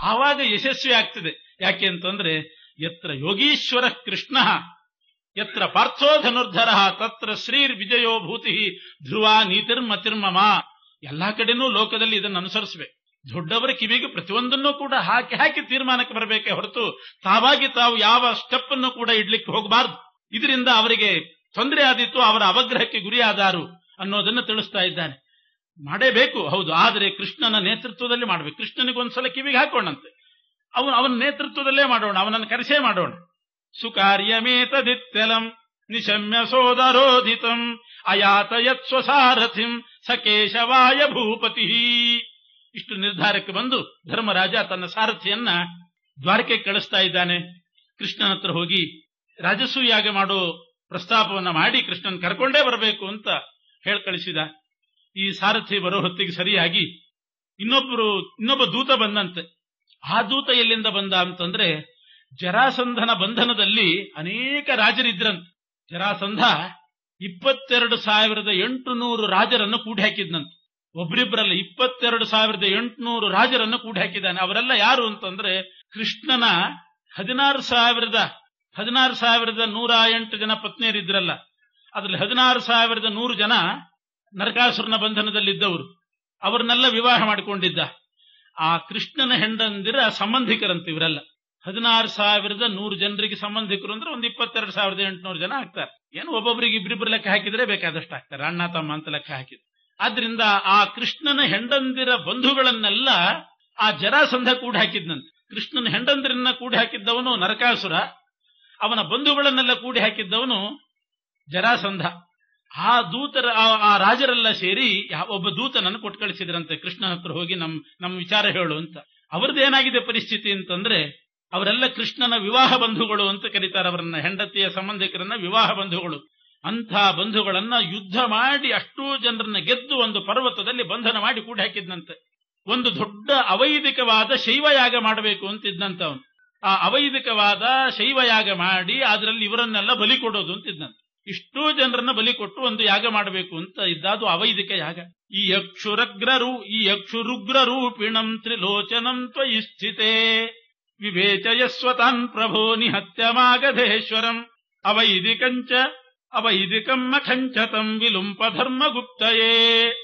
ಆವಾಗ ಯಶಸ್ವಿ ಆಗ್ತದೆ ಯಾಕೆ ಅಂತಂದ್ರೆ ಯತ್ರ ಯೋಗೀಶ್ವರ ಕೃಷ್ಣ ಯತ್ರ ಪಾರ್ಥೋ ಧನುರ್ಧರ ತತ್ರ ಶ್ರೀರ್ ವಿಜಯೋ ಭೂತಿ ಧ್ರುವ ನೀತಿರ್ಮತಿರ್ಮಮ ಎಲ್ಲಾ ಕಡೆನೂ ಲೋಕದಲ್ಲಿ ಇದನ್ನು ಅನುಸರಿಸಬೇಕು ದೊಡ್ಡವರ ಕಿವಿಗೆ ಪ್ರತಿಯೊಂದನ್ನು ಕೂಡ ಹಾಕಿ ಹಾಕಿ ತೀರ್ಮಾನಕ್ಕೆ ಬರಬೇಕೆ ಹೊರತು ತಾವಾಗಿ ತಾವು ಯಾವ ಸ್ಟೆಪ್ ಅನ್ನು ಕೂಡ ಇಡ್ಲಿಕ್ಕೆ ಹೋಗಬಾರ್ದು ಇದರಿಂದ ಅವರಿಗೆ ತೊಂದರೆ ಆದಿತ್ತು ಅವರ ಅವಗ್ರಹಕ್ಕೆ ಗುರಿಯಾದಾರು ಅನ್ನೋದನ್ನು ತಿಳಿಸ್ತಾ ಇದ್ದಾನೆ ಮಾಡೇಬೇಕು ಹೌದು ಆದರೆ ಕೃಷ್ಣನ ನೇತೃತ್ವದಲ್ಲಿ ಮಾಡಬೇಕು ಕೃಷ್ಣನಿಗೊಂದ್ಸಲ ಕಿವಿಗೆ ಹಾಕೋಣಂತೆ ಅವನು ಅವನ ನೇತೃತ್ವದಲ್ಲೇ ಮಾಡೋಣ ಅವನನ್ನು ಕರೆಸೇ ಮಾಡೋಣ ಸುಕಾರ್ಯಮೇತದಿತ್ಯಲಂ ನಿಶಮ್ಯ ಸೋದರೋಧಿತಂ ಅಯಾತಯತ್ ಸ್ವಸಾರಥಿಂ ಸಕೇಶವಾಯ ಭೂಪತಿ ಇಷ್ಟು ನಿರ್ಧಾರಕ್ಕೆ ಬಂದು ಧರ್ಮರಾಜ ತನ್ನ ಸಾರಥಿಯನ್ನ ದ್ವಾರಕೆ ಕಳಿಸ್ತಾ ಇದ್ದಾನೆ ಕೃಷ್ಣನ ಹತ್ರ ಹೋಗಿ ರಾಜಸೂಯಾಗ ಮಾಡೋ ಪ್ರಸ್ತಾಪವನ್ನ ಮಾಡಿ ಕೃಷ್ಣನ್ ಕರ್ಕೊಂಡೇ ಬರಬೇಕು ಅಂತ ಹೇಳಿ ಕಳಿಸಿದ ಈ ಸಾರಥಿ ಬರೋ ಹೊತ್ತಿಗೆ ಸರಿಯಾಗಿ ಇನ್ನೊಬ್ಬರು ಇನ್ನೊಬ್ಬ ದೂತ ಬಂದಂತೆ ಆ ದೂತ ಎಲ್ಲಿಂದ ಬಂದ ಅಂತಂದ್ರೆ ಜರಾಸಂಧನ ಬಂಧನದಲ್ಲಿ ಅನೇಕ ರಾಜರಿದ್ರಂತೆ ಜರಾಸಂಧ ಇಪ್ಪತ್ತೆರಡು ಸಾವಿರದ ಎಂಟು ನೂರು ರಾಜರನ್ನು ಕೂಡಿ ಹಾಕಿದ್ನಂತೆ ಒಬ್ರಿಬ್ರಲ್ಲ ಇಪ್ಪತ್ತೆರಡು ಸಾವಿರದ ಎಂಟುನೂರು ರಾಜರನ್ನು ಕೂಡಿ ಹಾಕಿದ್ದಾನೆ ಅವರೆಲ್ಲ ಯಾರು ಅಂತಂದ್ರೆ ಕೃಷ್ಣನ ಹದಿನಾರು ಸಾವಿರದ ಹದಿನಾರು ಸಾವಿರದ ನೂರ ಎಂಟು ಜನ ಪತ್ನಿಯರಿದ್ರಲ್ಲ ಅದ್ರಲ್ಲಿ ಹದಿನಾರು ಸಾವಿರದ ನೂರು ಜನ ನರಕಾಸುರನ ಬಂಧನದಲ್ಲಿದ್ದವರು ಅವರನ್ನೆಲ್ಲ ವಿವಾಹ ಮಾಡಿಕೊಂಡಿದ್ದ ಆ ಕೃಷ್ಣನ ಹೆಂಡಂದಿರ ಸಂಬಂಧಿಕರಂತೆ ಇವರೆಲ್ಲ ಹದಿನಾರು ಸಾವಿರದ ನೂರು ಜನರಿಗೆ ಸಂಬಂಧಿಕರು ಅಂದ್ರೆ ಒಂದು ಇಪ್ಪತ್ತೆರಡು ಸಾವಿರದ ಎಂಟುನೂರು ಜನ ಆಗ್ತಾರೆ ಏನು ಒಬ್ಬೊಬ್ಬರಿಗೆ ಇಬ್ಬರಿಬ್ಬರು ಲೆಕ್ಕ ಹಾಕಿದ್ರೆ ಬೇಕಾದಷ್ಟು ಆಗ್ತಾರೆ ಅಣ್ಣ ತಮ್ಮ ಅಂತ ಲೆಕ್ಕ ಹಾಕಿದ್ರು ಆದ್ರಿಂದ ಆ ಕೃಷ್ಣನ ಹೆಂಡಂದಿರ ಬಂಧುಗಳನ್ನೆಲ್ಲ ಆ ಜರಾಸಂಧ ಕೂಡ ಹಾಕಿದ್ನಂತೆ ಕೃಷ್ಣನ ಹೆಂಡಂದಿರನ್ನ ಕೂಡಿ ಹಾಕಿದ್ದವನು ನರಕಾಸುರ ಅವನ ಬಂಧುಗಳನ್ನೆಲ್ಲ ಕೂಡಿ ಹಾಕಿದ್ದವನು ಜರಾಸಂಧ ಆ ದೂತರ ಆ- ಆ ರಾಜರೆಲ್ಲ ಸೇರಿ ಯಾ- ಒಬ್ಬ ದೂತನನ್ನು ಕೊಟ್ಟು ಕಳಿಸಿದ್ರಂತೆ ಕೃಷ್ಣನ ಹತ್ರ ಹೋಗಿ ನಮ್ ನಮ್ ವಿಚಾರ ಹೇಳು ಅಂತ ಅವ್ರದ್ದೇನಾಗಿದೆ ಪರಿಸ್ಥಿತಿ ಅಂತಂದ್ರೆ ಅವರೆಲ್ಲ ಕೃಷ್ಣನ ವಿವಾಹ ಬಂಧುಗಳು ಅಂತ ಕರೀತಾರೆ ಅವರನ್ನ ಹೆಂಡತಿಯ ಸಂಬಂಧಿಕರನ್ನ ವಿವಾಹ ಬಂಧುಗಳು ಅಂಥ ಬಂಧುಗಳನ್ನ ಯುದ್ಧ ಮಾಡಿ ಅಷ್ಟೂ ಜನರನ್ನ ಗೆದ್ದು ಒಂದು ಪರ್ವತದಲ್ಲಿ ಬಂಧನ ಮಾಡಿ ಕೂಡಿ ಹಾಕಿದ್ನಂತೆ ಒಂದು ದೊಡ್ಡ ಅವೈದಿಕವಾದ ಶೈವಯಾಗ ಮಾಡಬೇಕು ಅಂತಿದ್ನಂತ ಅವನು ಆ ಅವೈದಿಕವಾದ ಶೈವಯಾಗ ಮಾಡಿ ಅದರಲ್ಲಿ ಇವರನ್ನೆಲ್ಲ ಬಲಿ ಕೊಡೋದು ಅಂತಿದ್ನಂತೆ ಇಷ್ಟೂ ಜನರನ್ನ ಬಲಿ ಕೊಟ್ಟು ಒಂದು ಯಾಗ ಮಾಡಬೇಕು ಅಂತ ಇದ್ದಾದು ಅವೈದಿಕ ಯಾಗ ಈ ಯಕ್ಷುರಗ್ರರು ಈ ಯಕ್ಷುರುಗ್ರ ರೂಪಿಣಂ ತ್ರಿಲೋಚನಂ ತ್ವಯಿ ಸ್ಥಿತೇ ವಿವೇಚಯಸ್ವತಾನ್ ಪ್ರಭೋ ನಿಹತ್ಯಮಾಗಧೇಶ್ವರಂ ಅವೈದಿಕಂಚ ಅವೈದಿಕಂ ಮಖಂಚತಂ ವಿಲುಂಪ ಧರ್ಮಗುಪ್ತಯೇ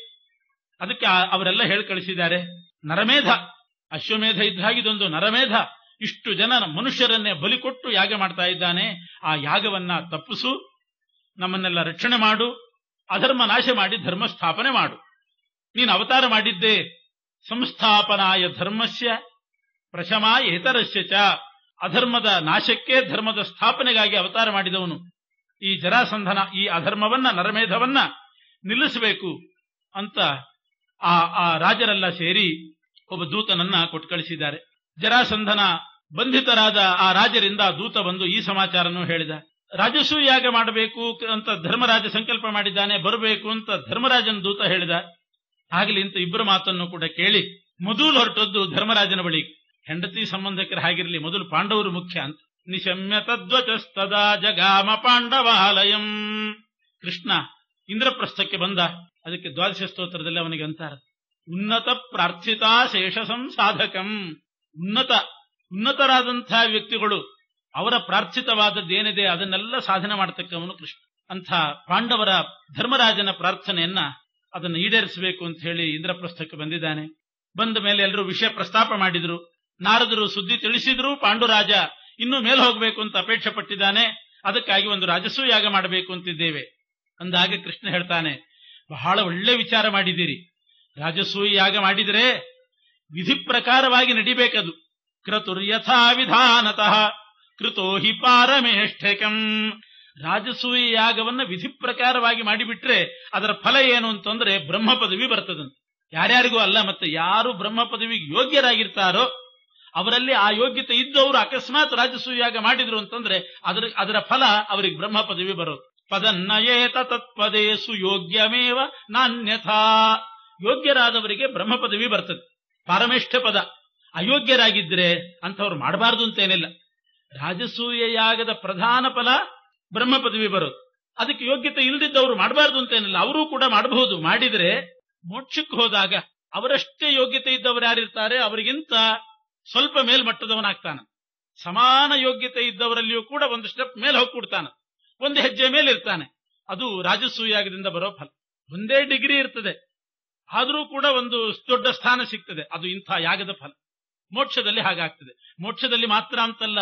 ಅದಕ್ಕೆ ಆ- ಅವರೆಲ್ಲ ಹೇಳಿ ಕಳಿಸಿದ್ದಾರೆ ನರಮೇಧ ಅಶ್ವಮೇಧ ಇದ್ದ ಹಾಗಿದೊಂದು ನರಮೇಧ ಇಷ್ಟು ಜನ ಮನುಷ್ಯರನ್ನೇ ಬಲಿ ಕೊಟ್ಟು ಯಾಗ ಮಾಡ್ತಾ ಇದ್ದಾನೆ ಆ ಯಾಗವನ್ನ ತಪ್ಪಿಸು ನಮ್ಮನ್ನೆಲ್ಲ ರಕ್ಷಣೆ ಮಾಡು ಅಧರ್ಮ ನಾಶ ಮಾಡಿ ಧರ್ಮ ಸ್ಥಾಪನೆ ಮಾಡು ನೀನು ಅವತಾರ ಮಾಡಿದ್ದೆ ಸಂಸ್ಥಾಪನಾಯ ಧರ್ಮಸ್ಯ ಪ್ರಶಮಾ ಏತರಸ್ಯ ಚ ಅಧರ್ಮದ ನಾಶಕ್ಕೆ ಧರ್ಮದ ಸ್ಥಾಪನೆಗಾಗಿ ಅವತಾರ ಮಾಡಿದವನು ಈ ಜರಾಸಂಧನ ಈ ಅಧರ್ಮವನ್ನ ನರಮೇಧವನ್ನ ನಿಲ್ಲಿಸಬೇಕು ಅಂತ ಆ ಆ ರಾಜರೆಲ್ಲ ಸೇರಿ ಒಬ್ಬ ದೂತನನ್ನ ಕೊಟ್ಟು ಕಳಿಸಿದ್ದಾರೆ ಜರಾಸಂಧನ ಬಂಧಿತರಾದ ಆ ರಾಜರಿಂದ ದೂತ ಬಂದು ಈ ಸಮಾಚಾರನೂ ಹೇಳಿದ ರಾಜಸೂ ಯಾಗ ಮಾಡಬೇಕು ಅಂತ ಧರ್ಮರಾಜ ಸಂಕಲ್ಪ ಮಾಡಿದ್ದಾನೆ ಬರಬೇಕು ಅಂತ ಧರ್ಮರಾಜನ ದೂತ ಹೇಳಿದ ಆಗಲಿ ಅಂತ ಇಬ್ಬರ ಮಾತನ್ನು ಕೂಡ ಕೇಳಿ ಮೊದಲು ಹೊರಟದ್ದು ಧರ್ಮರಾಜನ ಬಳಿ ಹೆಂಡತಿ ಸಂಬಂಧಿಕರು ಹಾಗಿರಲಿ ಮೊದಲು ಪಾಂಡವರು ಮುಖ್ಯ ಅಂತ ನಿಶಮ್ಯ ತದ್ವಚಸ್ತದಾ ಜಗಾಮ ಪಾಂಡವಾಲಯಂ ಕೃಷ್ಣ ಇಂದ್ರಪ್ರಸ್ಥಕ್ಕೆ ಬಂದ ಅದಕ್ಕೆ ದ್ವಾದಶ ಸ್ತೋತ್ರದಲ್ಲಿ ಅವನಿಗೆ ಅಂತಾರ ಉನ್ನತ ಪ್ರಾರ್ಥಿತಾ ಶೇಷ ಸಂಸಾಧಕಂ ಉನ್ನತ ಉನ್ನತರಾದಂತಹ ವ್ಯಕ್ತಿಗಳು ಅವರ ಪ್ರಾರ್ಥಿತವಾದದ್ದೇನಿದೆ ಅದನ್ನೆಲ್ಲ ಸಾಧನೆ ಮಾಡತಕ್ಕವನು ಕೃಷ್ಣ ಅಂಥ ಪಾಂಡವರ ಧರ್ಮರಾಜನ ಪ್ರಾರ್ಥನೆಯನ್ನ ಅದನ್ನು ಈಡೇರಿಸಬೇಕು ಅಂತ ಹೇಳಿ ಇಂದ್ರಪ್ರಸ್ಥಕ್ಕೆ ಬಂದಿದ್ದಾನೆ ಬಂದ ಮೇಲೆ ಎಲ್ಲರೂ ವಿಷಯ ಪ್ರಸ್ತಾಪ ಮಾಡಿದ್ರು ನಾರದರು ಸುದ್ದಿ ತಿಳಿಸಿದ್ರು ಪಾಂಡುರಾಜ ಇನ್ನೂ ಮೇಲೆ ಹೋಗಬೇಕು ಅಂತ ಅಪೇಕ್ಷೆ ಪಟ್ಟಿದ್ದಾನೆ ಅದಕ್ಕಾಗಿ ಒಂದು ರಾಜಸೂ ಯಾಗ ಮಾಡಬೇಕು ಅಂತಿದ್ದೇವೆ ಅಂದಾಗ ಕೃಷ್ಣ ಹೇಳ್ತಾನೆ ಬಹಳ ಒಳ್ಳೆ ವಿಚಾರ ಮಾಡಿದ್ದೀರಿ ರಾಜಸೂಯ ಯಾಗ ಮಾಡಿದರೆ ವಿಧಿ ಪ್ರಕಾರವಾಗಿ ನಡಿಬೇಕದು ಕ್ರತುರ್ಯಥಾ ವಿಧಾನತಃ ಕೃತೋ ಹಿ ಪಾರಮೇಷ್ಠಕಂ ರಾಜಸೂಯ ಯಾಗವನ್ನ ವಿಧಿ ಪ್ರಕಾರವಾಗಿ ಮಾಡಿಬಿಟ್ರೆ ಅದರ ಫಲ ಏನು ಅಂತಂದ್ರೆ ಬ್ರಹ್ಮ ಪದವಿ ಬರ್ತದಂತೆ ಯಾರ್ಯಾರಿಗೂ ಅಲ್ಲ ಮತ್ತೆ ಯಾರು ಬ್ರಹ್ಮ ಪದವಿಗೆ ಯೋಗ್ಯರಾಗಿರ್ತಾರೋ ಅವರಲ್ಲಿ ಆ ಯೋಗ್ಯತೆ ಇದ್ದವರು ಅಕಸ್ಮಾತ್ ರಾಜಸೂಯ ಯಾಗ ಮಾಡಿದ್ರು ಅಂತಂದ್ರೆ ಅದರ ಅದರ ಫಲ ಅವರಿಗೆ ಬ್ರಹ್ಮ ಪದವಿ ಬರೋದು ಪದನ್ನಯೇತ ತತ್ಪದೇ ಸುಯೋಗ್ಯಮೇವ ನಾನ್ಯಥಾ ಯೋಗ್ಯರಾದವರಿಗೆ ಬ್ರಹ್ಮ ಪದವಿ ಬರ್ತದೆ ಪಾರಮೇಷ್ಠ ಪದ ಅಯೋಗ್ಯರಾಗಿದ್ರೆ ಅಂಥವ್ರು ಮಾಡಬಾರದು ಅಂತೇನಿಲ್ಲ ರಾಜಸೂಯ ಯಾಗದ ಪ್ರಧಾನ ಫಲ ಬ್ರಹ್ಮ ಪದವಿ ಬರೋದು ಅದಕ್ಕೆ ಯೋಗ್ಯತೆ ಇಲ್ದಿದ್ದವರು ಮಾಡಬಾರದು ಅಂತೇನಿಲ್ಲ ಅವರೂ ಕೂಡ ಮಾಡಬಹುದು ಮಾಡಿದ್ರೆ ಮೋಕ್ಷಕ್ಕೆ ಹೋದಾಗ ಅವರಷ್ಟೇ ಯೋಗ್ಯತೆ ಇದ್ದವರು ಯಾರಿರ್ತಾರೆ ಅವರಿಗಿಂತ ಸ್ವಲ್ಪ ಮೇಲ್ಮಟ್ಟದವನಾಗ್ತಾನೆ ಸಮಾನ ಯೋಗ್ಯತೆ ಇದ್ದವರಲ್ಲಿಯೂ ಕೂಡ ಒಂದು ಸ್ಟೆಪ್ ಮೇಲೆ ಹೋಗ್ಬಿಡ್ತಾನೆ ಒಂದು ಹೆಜ್ಜೆ ಮೇಲೆ ಇರ್ತಾನೆ ಅದು ರಾಜಸೂಯಾಗದಿಂದ ಬರೋ ಫಲ ಒಂದೇ ಡಿಗ್ರಿ ಇರ್ತದೆ ಆದರೂ ಕೂಡ ಒಂದು ದೊಡ್ಡ ಸ್ಥಾನ ಸಿಗ್ತದೆ ಅದು ಇಂಥ ಯಾಗದ ಫಲ ಮೋಕ್ಷದಲ್ಲಿ ಹಾಗಾಗ್ತದೆ ಮೋಕ್ಷದಲ್ಲಿ ಮಾತ್ರ ಅಂತಲ್ಲ